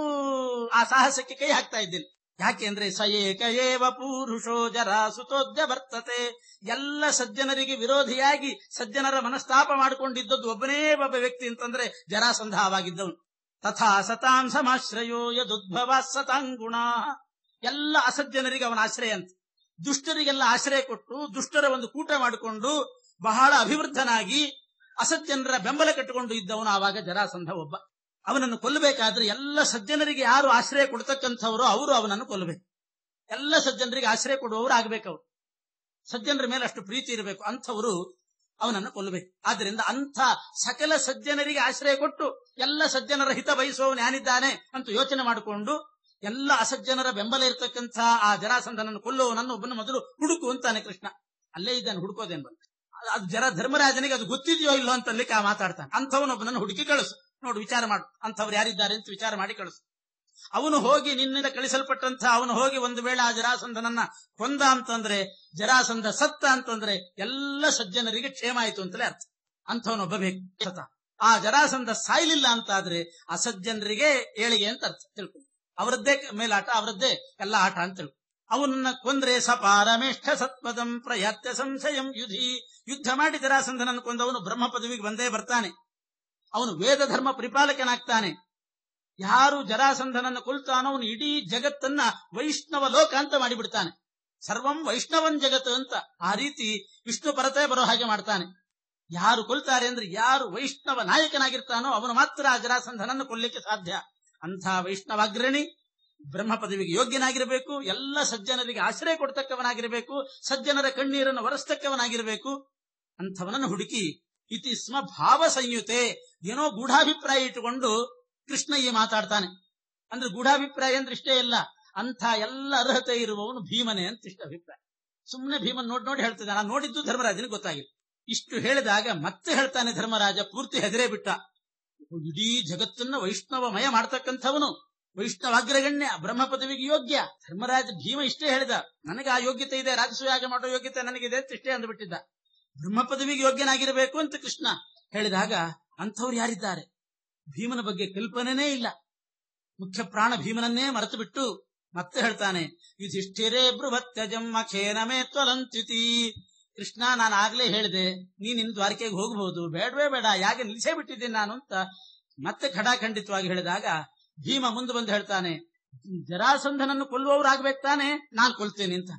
ಆ ಸಾಹಸಕ್ಕೆ ಕೈ ಹಾಕ್ತಾ ಇದ್ದಿಲ್ಲ ಯಾಕೆ ಅಂದ್ರೆ ಸ ಏಕ ಏವ ಪೂರುಷೋ ಜರಾಸುತೋದ್ಯ ಬರ್ತತೆ ಎಲ್ಲ ಸಜ್ಜನರಿಗೆ ವಿರೋಧಿಯಾಗಿ ಸಜ್ಜನರ ಮನಸ್ತಾಪ ಮಾಡಿಕೊಂಡಿದ್ದದ್ದು ಒಬ್ಬನೇ ಒಬ್ಬ ವ್ಯಕ್ತಿ ಅಂತಂದ್ರೆ ಜರಾಸಂಧ ಆಗಿದ್ದವನು ತಥಾ ಸತಾಂ ಸಮಾಶ್ರಯೋ ಯದುದ್ಭವ ಸತಾಂಗುಣ ಎಲ್ಲ ಅಸಜ್ಜನರಿಗೆ ಅವನ ಆಶ್ರಯ ಅಂತ ದುಷ್ಟರಿಗೆಲ್ಲ ಆಶ್ರಯ ಕೊಟ್ಟು ದುಷ್ಟರ ಒಂದು ಕೂಟ ಮಾಡಿಕೊಂಡು ಬಹಳ ಅಭಿವೃದ್ಧನಾಗಿ ಅಸಜ್ಜನರ ಬೆಂಬಲ ಕಟ್ಟಿಕೊಂಡು ಇದ್ದವನು ಆವಾಗ ಜರಾಸಂಧ ಒಬ್ಬ ಅವನನ್ನು ಕೊಲ್ಲಬೇಕಾದ್ರೆ ಎಲ್ಲ ಸಜ್ಜನರಿಗೆ ಯಾರು ಆಶ್ರಯ ಕೊಡ್ತಕ್ಕಂಥವರು ಅವರು ಅವನನ್ನು ಕೊಲ್ಲಬೇಕು ಎಲ್ಲ ಸಜ್ಜನರಿಗೆ ಆಶ್ರಯ ಕೊಡುವವರು ಆಗ್ಬೇಕು ಅವರು ಸಜ್ಜನರ ಮೇಲೆ ಅಷ್ಟು ಪ್ರೀತಿ ಇರಬೇಕು ಅಂಥವರು ಅವನನ್ನು ಕೊಲ್ಲಬೇಕು ಆದ್ರಿಂದ ಅಂಥ ಸಕಲ ಸಜ್ಜನರಿಗೆ ಆಶ್ರಯ ಕೊಟ್ಟು ಎಲ್ಲ ಸಜ್ಜನರ ಹಿತ ಬಯಸುವವನು ಯಾನಿದ್ದಾನೆ ಅಂತ ಯೋಚನೆ ಮಾಡಿಕೊಂಡು ಎಲ್ಲ ಅಸಜ್ಜನರ ಬೆಂಬಲ ಇರತಕ್ಕಂಥ ಆ ಜರಾಸಂಧನನ್ನು ಕೊಲ್ಲುವವನನ್ನು ಒಬ್ಬನ ಮೊದಲು ಹುಡುಕು ಅಂತಾನೆ ಕೃಷ್ಣ ಅಲ್ಲೇ ಇದ್ದಾನೆ ಹುಡುಕೋದೇನ್ ಬಂತ ಅದು ಜರ ಧರ್ಮರಾಜನಿಗೆ ಅದು ಗೊತ್ತಿದೆಯೋ ಇಲ್ಲೋ ಅಂತ ಅಲ್ಲಿಕ್ಕೆ ಆ ಮಾತಾಡ್ತಾನೆ ಅಂಥವನೊಬ್ಬನನ್ನು ಹುಡುಕಿ ಕಳಿಸು ನೋಡು ವಿಚಾರ ಮಾಡು ಅಂಥವ್ರು ಯಾರಿದ್ದಾರೆ ಅಂತ ವಿಚಾರ ಮಾಡಿ ಕಳಿಸು ಅವನು ಹೋಗಿ ನಿನ್ನಿಂದ ಕಳಿಸಲ್ಪಟ್ಟಂತ ಅವನು ಹೋಗಿ ಒಂದು ವೇಳೆ ಆ ಜರಾಸಂಧನನ್ನ ಕೊಂದ ಅಂತಂದ್ರೆ ಜರಾಸಂಧ ಸತ್ತ ಅಂತಂದ್ರೆ ಎಲ್ಲ ಸಜ್ಜನರಿಗೆ ಕ್ಷೇಮ ಆಯ್ತು ಅಂತಲೇ ಅರ್ಥ ಅಂಥವನೊಬ್ಬ ಬೇಕು ಸತ ಆ ಜರಾಸಂಧ ಸಾಯ್ಲಿಲ್ಲ ಅಂತಾದ್ರೆ ಅಸಜ್ಜನರಿಗೆ ಏಳಿಗೆ ಅಂತ ಅರ್ಥ ತಿಳ್ಕೊ ಅವರದ್ದೇ ಮೇಲಾಟ ಅವರದ್ದೇ ಎಲ್ಲ ಆಟ ಅಂತ ತಿಳ್ಕೊ ಅವನನ್ನ ಕೊಂದ್ರೆ ಸಪಾರಮೇಷ್ಠ ಸತ್ಪದಂ ಪ್ರಯತ್ಯ ಸಂಶಯಂ ಯುಧಿ ಯುದ್ಧ ಮಾಡಿ ಜರಾಸಂಧನನ್ನು ಕೊಂದವನು ಬ್ರಹ್ಮ ಪದವಿಗೆ ಬಂದೇ ಬರ್ತಾನೆ ಅವನು ವೇದ ಧರ್ಮ ಪರಿಪಾಲಕನಾಗ್ತಾನೆ ಯಾರು ಜರಾಸಂಧನನ್ನು ಕೊಲ್ತಾನೋ ಅವನು ಇಡೀ ಜಗತ್ತನ್ನ ವೈಷ್ಣವ ಲೋಕ ಅಂತ ಮಾಡಿಬಿಡ್ತಾನೆ ಸರ್ವಂ ವೈಷ್ಣವನ್ ಜಗತ್ ಅಂತ ಆ ರೀತಿ ವಿಷ್ಣು ಪರತೆ ಬರೋ ಹಾಗೆ ಮಾಡ್ತಾನೆ ಯಾರು ಕೊಲ್ತಾರೆ ಅಂದ್ರೆ ಯಾರು ವೈಷ್ಣವ ನಾಯಕನಾಗಿರ್ತಾನೋ ಅವನು ಮಾತ್ರ ಆ ಜರಾಸಂಧನನ್ನು ಕೊಲ್ಲಿಕ್ಕೆ ಸಾಧ್ಯ ಅಂಥ ವೈಷ್ಣವಾಗ್ರಣಿ ಬ್ರಹ್ಮ ಪದವಿಗೆ ಯೋಗ್ಯನಾಗಿರಬೇಕು ಎಲ್ಲ ಸಜ್ಜನರಿಗೆ ಆಶ್ರಯ ಕೊಡ್ತಕ್ಕವನಾಗಿರಬೇಕು ಸಜ್ಜನರ ಕಣ್ಣೀರನ್ನು ಒರೆಸ್ತಕ್ಕವನಾಗಿರಬೇಕು ಅಂಥವನನ್ನು ಹುಡುಕಿ ಇತಿ ಸ್ಮ ಭಾವ ಸಂಯುತೆ ಏನೋ ಗೂಢಾಭಿಪ್ರಾಯ ಇಟ್ಟುಕೊಂಡು ಕೃಷ್ಣ ಈ ಮಾತಾಡ್ತಾನೆ ಅಂದ್ರೆ ಗೂಢಾಭಿಪ್ರಾಯ ಅಂದ್ರೆ ಇಷ್ಟೇ ಇಲ್ಲ ಅಂಥ ಎಲ್ಲ ಅರ್ಹತೆ ಇರುವವನು ಭೀಮನೆ ಅಂತ ಇಷ್ಟ ಅಭಿಪ್ರಾಯ ಸುಮ್ಮನೆ ಭೀಮನ್ ನೋಡಿ ನೋಡಿ ಹೇಳ್ತಿದ್ದ ನಾನು ನೋಡಿದ್ದು ಧರ್ಮರಾಜನಿಗೆ ಗೊತ್ತಾಗಿಲ್ಲ ಇಷ್ಟು ಹೇಳಿದಾಗ ಮತ್ತೆ ಹೇಳ್ತಾನೆ ಧರ್ಮರಾಜ ಪೂರ್ತಿ ಹೆದರೇ ಬಿಟ್ಟ ಇಡೀ ಜಗತ್ತನ್ನ ವೈಷ್ಣವಮಯ ಮಾಡ್ತಕ್ಕಂಥವನು ವೈಷ್ಣವಾಗ್ರಗಣ್ಯ ಬ್ರಹ್ಮ ಪದವಿಗೆ ಯೋಗ್ಯ ಧರ್ಮರಾಜ ಭೀಮ ಇಷ್ಟೇ ಹೇಳಿದ ನನಗೆ ಆ ಯೋಗ್ಯತೆ ಇದೆ ರಾಜಸೂಯಾಗ ಮಾಡೋ ಯೋಗ್ಯತೆ ನನಗಿದೆ ಅಂತ ಇಷ್ಟೇ ಅಂದ್ಬಿಟ್ಟಿದ್ದ ಬ್ರಹ್ಮ ಪದವಿಗೆ ಯೋಗ್ಯನಾಗಿರಬೇಕು ಅಂತ ಕೃಷ್ಣ ಹೇಳಿದಾಗ ಅಂಥವ್ರು ಯಾರಿದ್ದಾರೆ ಭೀಮನ ಬಗ್ಗೆ ಕಲ್ಪನೆನೇ ಇಲ್ಲ ಮುಖ್ಯ ಪ್ರಾಣ ಭೀಮನನ್ನೇ ಮರೆತು ಬಿಟ್ಟು ಮತ್ತೆ ಹೇಳ್ತಾನೆ ಯುಧಿಷ್ಠಿರೇ ಬೃಹತ್ಯಜಂ ಅಖೇನ ಮೇ ತ್ವಲಂತ್ಯುತಿ ಕೃಷ್ಣ ನಾನು ಆಗ್ಲೇ ಹೇಳಿದೆ ನೀನ್ ಇನ್ನು ದ್ವಾರಕೆಗೆ ಹೋಗಬಹುದು ಬೇಡವೇ ಬೇಡ ಯಾಕೆ ನಿಲ್ಸೇ ಬಿಟ್ಟಿದ್ದೀನಿ ನಾನು ಅಂತ ಮತ್ತೆ ಖಡಾಖಂಡಿತವಾಗಿ ಹೇಳಿದಾಗ ಭೀಮ ಮುಂದೆ ಬಂದು ಹೇಳ್ತಾನೆ ಜರಾಸಂಧನನ್ನು ಕೊಲ್ಲುವವರಾಗ್ಬೇಕು ತಾನೆ ನಾನ್ ಕೊಲ್ತೇನೆ ಅಂತ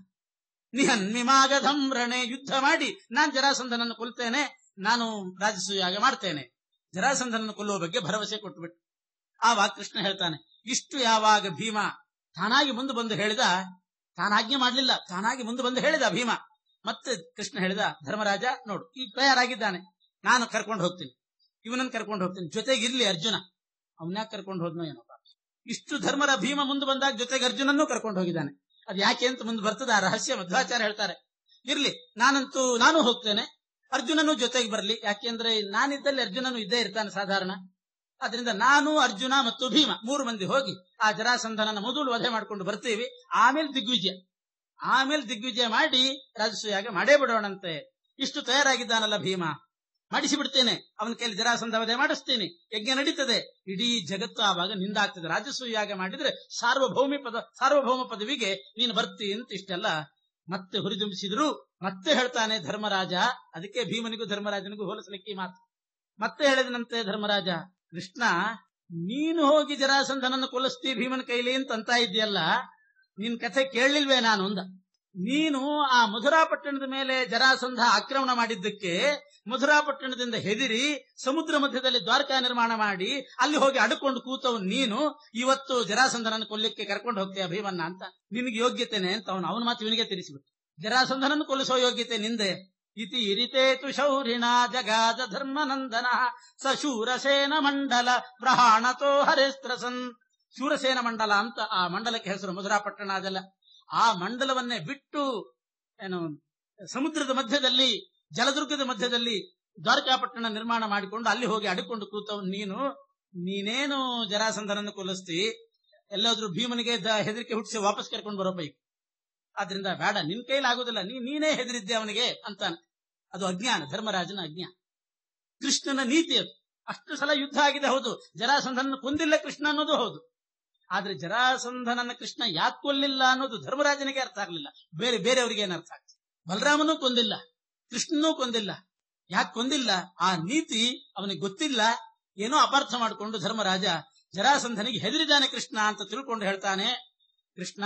ನಿಹನ್ಮಿಮಾಗಧಂ ರಣೆ ಯುದ್ಧ ಮಾಡಿ ನಾನ್ ಜರಾಸಂಧನನ್ನು ಕೊಲ್ತೇನೆ ನಾನು ರಾಜಸೂಯಾಗ ಮಾಡ್ತೇನೆ ಜರಾಸಂಧನನ್ನು ಕೊಲ್ಲುವ ಬಗ್ಗೆ ಭರವಸೆ ಕೊಟ್ಟುಬಿಟ್ಟು ಆವಾಗ ಕೃಷ್ಣ ಹೇಳ್ತಾನೆ ಇಷ್ಟು ಯಾವಾಗ ಭೀಮ ತಾನಾಗಿ ಮುಂದೆ ಬಂದು ಹೇಳಿದ ತಾನಾಜ್ಞೆ ಮಾಡ್ಲಿಲ್ಲ ತಾನಾಗಿ ಮುಂದೆ ಬಂದು ಹೇಳಿದ ಭೀಮ ಮತ್ತೆ ಕೃಷ್ಣ ಹೇಳಿದ ಧರ್ಮರಾಜ ನೋಡು ಈ ತಯಾರಾಗಿದ್ದಾನೆ ನಾನು ಕರ್ಕೊಂಡು ಹೋಗ್ತೀನಿ ಇವನನ್ನು ಕರ್ಕೊಂಡು ಹೋಗ್ತೀನಿ ಜೊತೆಗೆ ಇರ್ಲಿ ಅರ್ಜುನ ಅವನ್ಯಾಕೆ ಕರ್ಕೊಂಡು ಹೋದ್ನೋ ಏನೋ ಇಷ್ಟು ಧರ್ಮರ ಭೀಮ ಮುಂದೆ ಬಂದಾಗ ಜೊತೆಗೆ ಅರ್ಜುನನ್ನು ಕರ್ಕೊಂಡು ಹೋಗಿದ್ದಾನೆ ಅದ್ ಯಾಕೆ ಅಂತ ಮುಂದೆ ಬರ್ತದೆ ಆ ರಹಸ್ಯ ಮಧ್ವಾಚಾರ್ಯ ಹೇಳ್ತಾರೆ ಇರ್ಲಿ ನಾನಂತೂ ನಾನು ಹೋಗ್ತೇನೆ ಅರ್ಜುನನು ಜೊತೆಗೆ ಬರಲಿ ಯಾಕೆಂದ್ರೆ ನಾನಿದ್ದಲ್ಲಿ ಅರ್ಜುನನು ಇದ್ದೇ ಇರ್ತಾನೆ ಸಾಧಾರಣ ಅದರಿಂದ ನಾನು ಅರ್ಜುನ ಮತ್ತು ಭೀಮ ಮೂರು ಮಂದಿ ಹೋಗಿ ಆ ಜರಾಸಂಧನನ ಮೊದಲು ವಧೆ ಮಾಡ್ಕೊಂಡು ಬರ್ತೀವಿ ಆಮೇಲೆ ದಿಗ್ವಿಜಯ ಆಮೇಲೆ ದಿಗ್ವಿಜಯ ಮಾಡಿ ರಾಜಸೂಯಾಗ ಮಾಡೇ ಬಿಡೋಣಂತೆ ಇಷ್ಟು ತಯಾರಾಗಿದ್ದಾನಲ್ಲ ಭೀಮ ಮಾಡಿಸಿ ಬಿಡ್ತೇನೆ ಅವನ ಕೈಲಿ ಜರಾಸಂಧ ವಧೆ ಮಾಡಿಸ್ತೇನೆ ಯಜ್ಞ ನಡೀತದೆ ಇಡೀ ಜಗತ್ತು ಆವಾಗ ನಿಂದಾಗ್ತದೆ ರಾಜಸೂಯ ಯಾಗ ಮಾಡಿದ್ರೆ ಸಾರ್ವಭೌಮಿ ಪದ ಸಾರ್ವಭೌಮ ಪದವಿಗೆ ನೀನು ಬರ್ತಿ ಅಂತ ಇಷ್ಟೆಲ್ಲ ಮತ್ತೆ ಹುರಿದುಂಬಿಸಿದ್ರು ಮತ್ತೆ ಹೇಳ್ತಾನೆ ಧರ್ಮರಾಜ ಅದಕ್ಕೆ ಭೀಮನಿಗೂ ಧರ್ಮರಾಜನಿಗೂ ಹೋಲಿಸಲಿಕ್ಕೆ ಈ ಮಾತು ಮತ್ತೆ ಹೇಳಿದನಂತೆ ಧರ್ಮರಾಜ ಕೃಷ್ಣ ನೀನು ಹೋಗಿ ಜರಾಸಂಧನನ್ನು ಕೊಲಿಸ್ತಿ ಭೀಮನ ಕೈಲಿ ಅಂತ ಅಂತ ಇದೆಯಲ್ಲ ನಿನ್ ಕಥೆ ಕೇಳಲಿಲ್ವೇ ನಾನು ಅಂದ ನೀನು ಆ ಮಧುರಾಪಟ್ಟಣದ ಮೇಲೆ ಜರಾಸಂಧ ಆಕ್ರಮಣ ಮಾಡಿದ್ದಕ್ಕೆ ಮಧುರಾಪಟ್ಟಣದಿಂದ ಹೆದಿರಿ ಸಮುದ್ರ ಮಧ್ಯದಲ್ಲಿ ದ್ವಾರಕಾ ನಿರ್ಮಾಣ ಮಾಡಿ ಅಲ್ಲಿ ಹೋಗಿ ಅಡ್ಕೊಂಡು ಕೂತವ್ ನೀನು ಇವತ್ತು ಜರಾಸಂಧನನ್ನು ಕೊಲ್ಲಿಕ್ಕೆ ಕರ್ಕೊಂಡು ಹೋಗ್ತೀಯ ಭೀಮನ್ನ ಅಂತ ನಿನಗೆ ಯೋಗ್ಯತೆನೆ ಅಂತ ಅವನು ಅವನ ಮಾತು ಇವನಿಗೆ ತಿಳಿಸಿಬಿಟ್ಟು ಜರಾಸಂಧನನ್ನು ಕೊಲ್ಲಿಸೋ ಯೋಗ್ಯತೆ ನಿಂದೆ ಇತಿ ಇರಿತೇತು ಶೌರಿಣ ಜಗಾದ ಧರ್ಮನಂದನ ಸ ಶೂರಸೇನ ಮಂಡಲ ಪ್ರಹಾಣತೋ ಹರೇಸ್ತ್ರಸನ್ ಶೂರಸೇನ ಮಂಡಲ ಅಂತ ಆ ಮಂಡಲಕ್ಕೆ ಹೆಸರು ಮಧುರಾಪಟ್ಟಣ ಅದೆಲ್ಲ ಆ ಮಂಡಲವನ್ನೇ ಬಿಟ್ಟು ಏನು ಸಮುದ್ರದ ಮಧ್ಯದಲ್ಲಿ ಜಲದುರ್ಗದ ಮಧ್ಯದಲ್ಲಿ ದ್ವಾರಕಾಪಟ್ಟಣ ನಿರ್ಮಾಣ ಮಾಡಿಕೊಂಡು ಅಲ್ಲಿ ಹೋಗಿ ಅಡ್ಕೊಂಡು ಕೂತವ್ ನೀನು ನೀನೇನು ಜರಾಸಂಧನನ್ನು ಕೊಲ್ಲಿಸ್ತಿ ಎಲ್ಲಾದ್ರೂ ಭೀಮನಿಗೆ ದ- ಹೆದರಿಕೆ ಹುಟ್ಟಿಸಿ ವಾಪಸ್ ಕರ್ಕೊಂಡು ಬರೋ ಬೈಕ್ ಆದ್ರಿಂದ ಬೇಡ ನಿನ್ ಕೈಲಿ ಆಗುದಿಲ್ಲ ನೀ ನೀನೇ ಹೆದರಿದ್ದೆ ಅವನಿಗೆ ಅಂತಾನೆ ಅದು ಅಜ್ಞಾನ ಧರ್ಮರಾಜನ ಅಜ್ಞಾನ ಕೃಷ್ಣನ ನೀತಿ ಅದು ಅಷ್ಟು ಸಲ ಯುದ್ಧ ಆಗಿದೆ ಹೌದು ಜರಾಸಂಧನನ್ನು ಕೊಂದಿಲ್ಲ ಕೃಷ್ಣ ಅನ್ನೋದು ಹೌದು ಆದ್ರೆ ಜರಾಸಂಧನನ್ನ ಕೃಷ್ಣ ಯಾಕೆ ಕೊಲ್ಲಿಲ್ಲ ಅನ್ನೋದು ಧರ್ಮರಾಜನಿಗೆ ಅರ್ಥ ಆಗ್ಲಿಲ್ಲ ಬೇರೆ ಬೇರೆಯವರಿಗೆ ಏನು ಅರ್ಥ ಆಗ್ತದೆ ಬಲರಾಮನೂ ಕೊಂದಿಲ್ಲ ಕೃಷ್ಣನೂ ಕೊಂದಿಲ್ಲ ಯಾಕೆ ಕೊಂದಿಲ್ಲ ಆ ನೀತಿ ಅವನಿಗೆ ಗೊತ್ತಿಲ್ಲ ಏನೋ ಅಪಾರ್ಥ ಮಾಡಿಕೊಂಡು ಧರ್ಮರಾಜ ಜರಾಸಂಧನಿಗೆ ಹೆದರಿದಾನೆ ಕೃಷ್ಣ ಅಂತ ತಿಳ್ಕೊಂಡು ಹೇಳ್ತಾನೆ ಕೃಷ್ಣ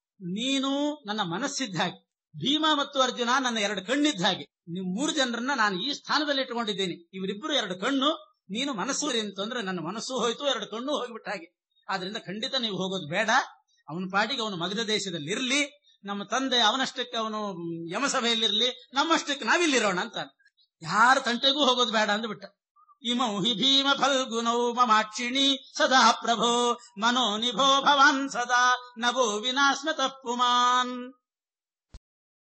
ನೀನು ನನ್ನ ಮನಸ್ಸಿದ್ದ ಹಾಗೆ ಭೀಮ ಮತ್ತು ಅರ್ಜುನ ನನ್ನ ಎರಡು ಕಣ್ಣಿದ್ದ ಹಾಗೆ ನೀವು ಮೂರು ಜನರನ್ನ ನಾನು ಈ ಸ್ಥಾನದಲ್ಲಿ ಇಟ್ಟುಕೊಂಡಿದ್ದೇನೆ ಇವರಿಬ್ಬರು ಎರಡು ಕಣ್ಣು ನೀನು ಮನಸ್ಸು ಅಂತಂದ್ರೆ ನನ್ನ ಮನಸ್ಸು ಹೋಯ್ತು ಎರಡು ಕಣ್ಣು ಹೋಗ್ಬಿಟ್ಟ ಹಾಗೆ ಆದ್ರಿಂದ ಖಂಡಿತ ನೀವು ಹೋಗೋದು ಬೇಡ ಅವನ ಪಾಟಿಗೆ ಅವನು ಮಗಧ ದೇಶದಲ್ಲಿ ಇರ್ಲಿ ನಮ್ಮ ತಂದೆ ಅವನಷ್ಟಕ್ಕೆ ಅವನು ಯಮಸಭೆಯಲ್ಲಿರ್ಲಿ ನಮ್ಮಷ್ಟಕ್ಕೆ ನಾವಿಲ್ಲಿರೋಣ ಅಂತ ಯಾರ ತಂಟೆಗೂ ಹೋಗೋದು ಬೇಡ ಅಂದ್ಬಿಟ್ಟ ಇಮೌ ಹಿ ಭೀಮ ಫಲ್ಗುನೌ ಮಮಾಕ್ಷಿಣಿ ಸದಾ ಪ್ರಭೋ ಮನೋ ನಿಭೋ ಭವಾನ್ ಸದಾ ನಭೋ ವಿನಾಸ್ಮತ ಪುಮಾನ್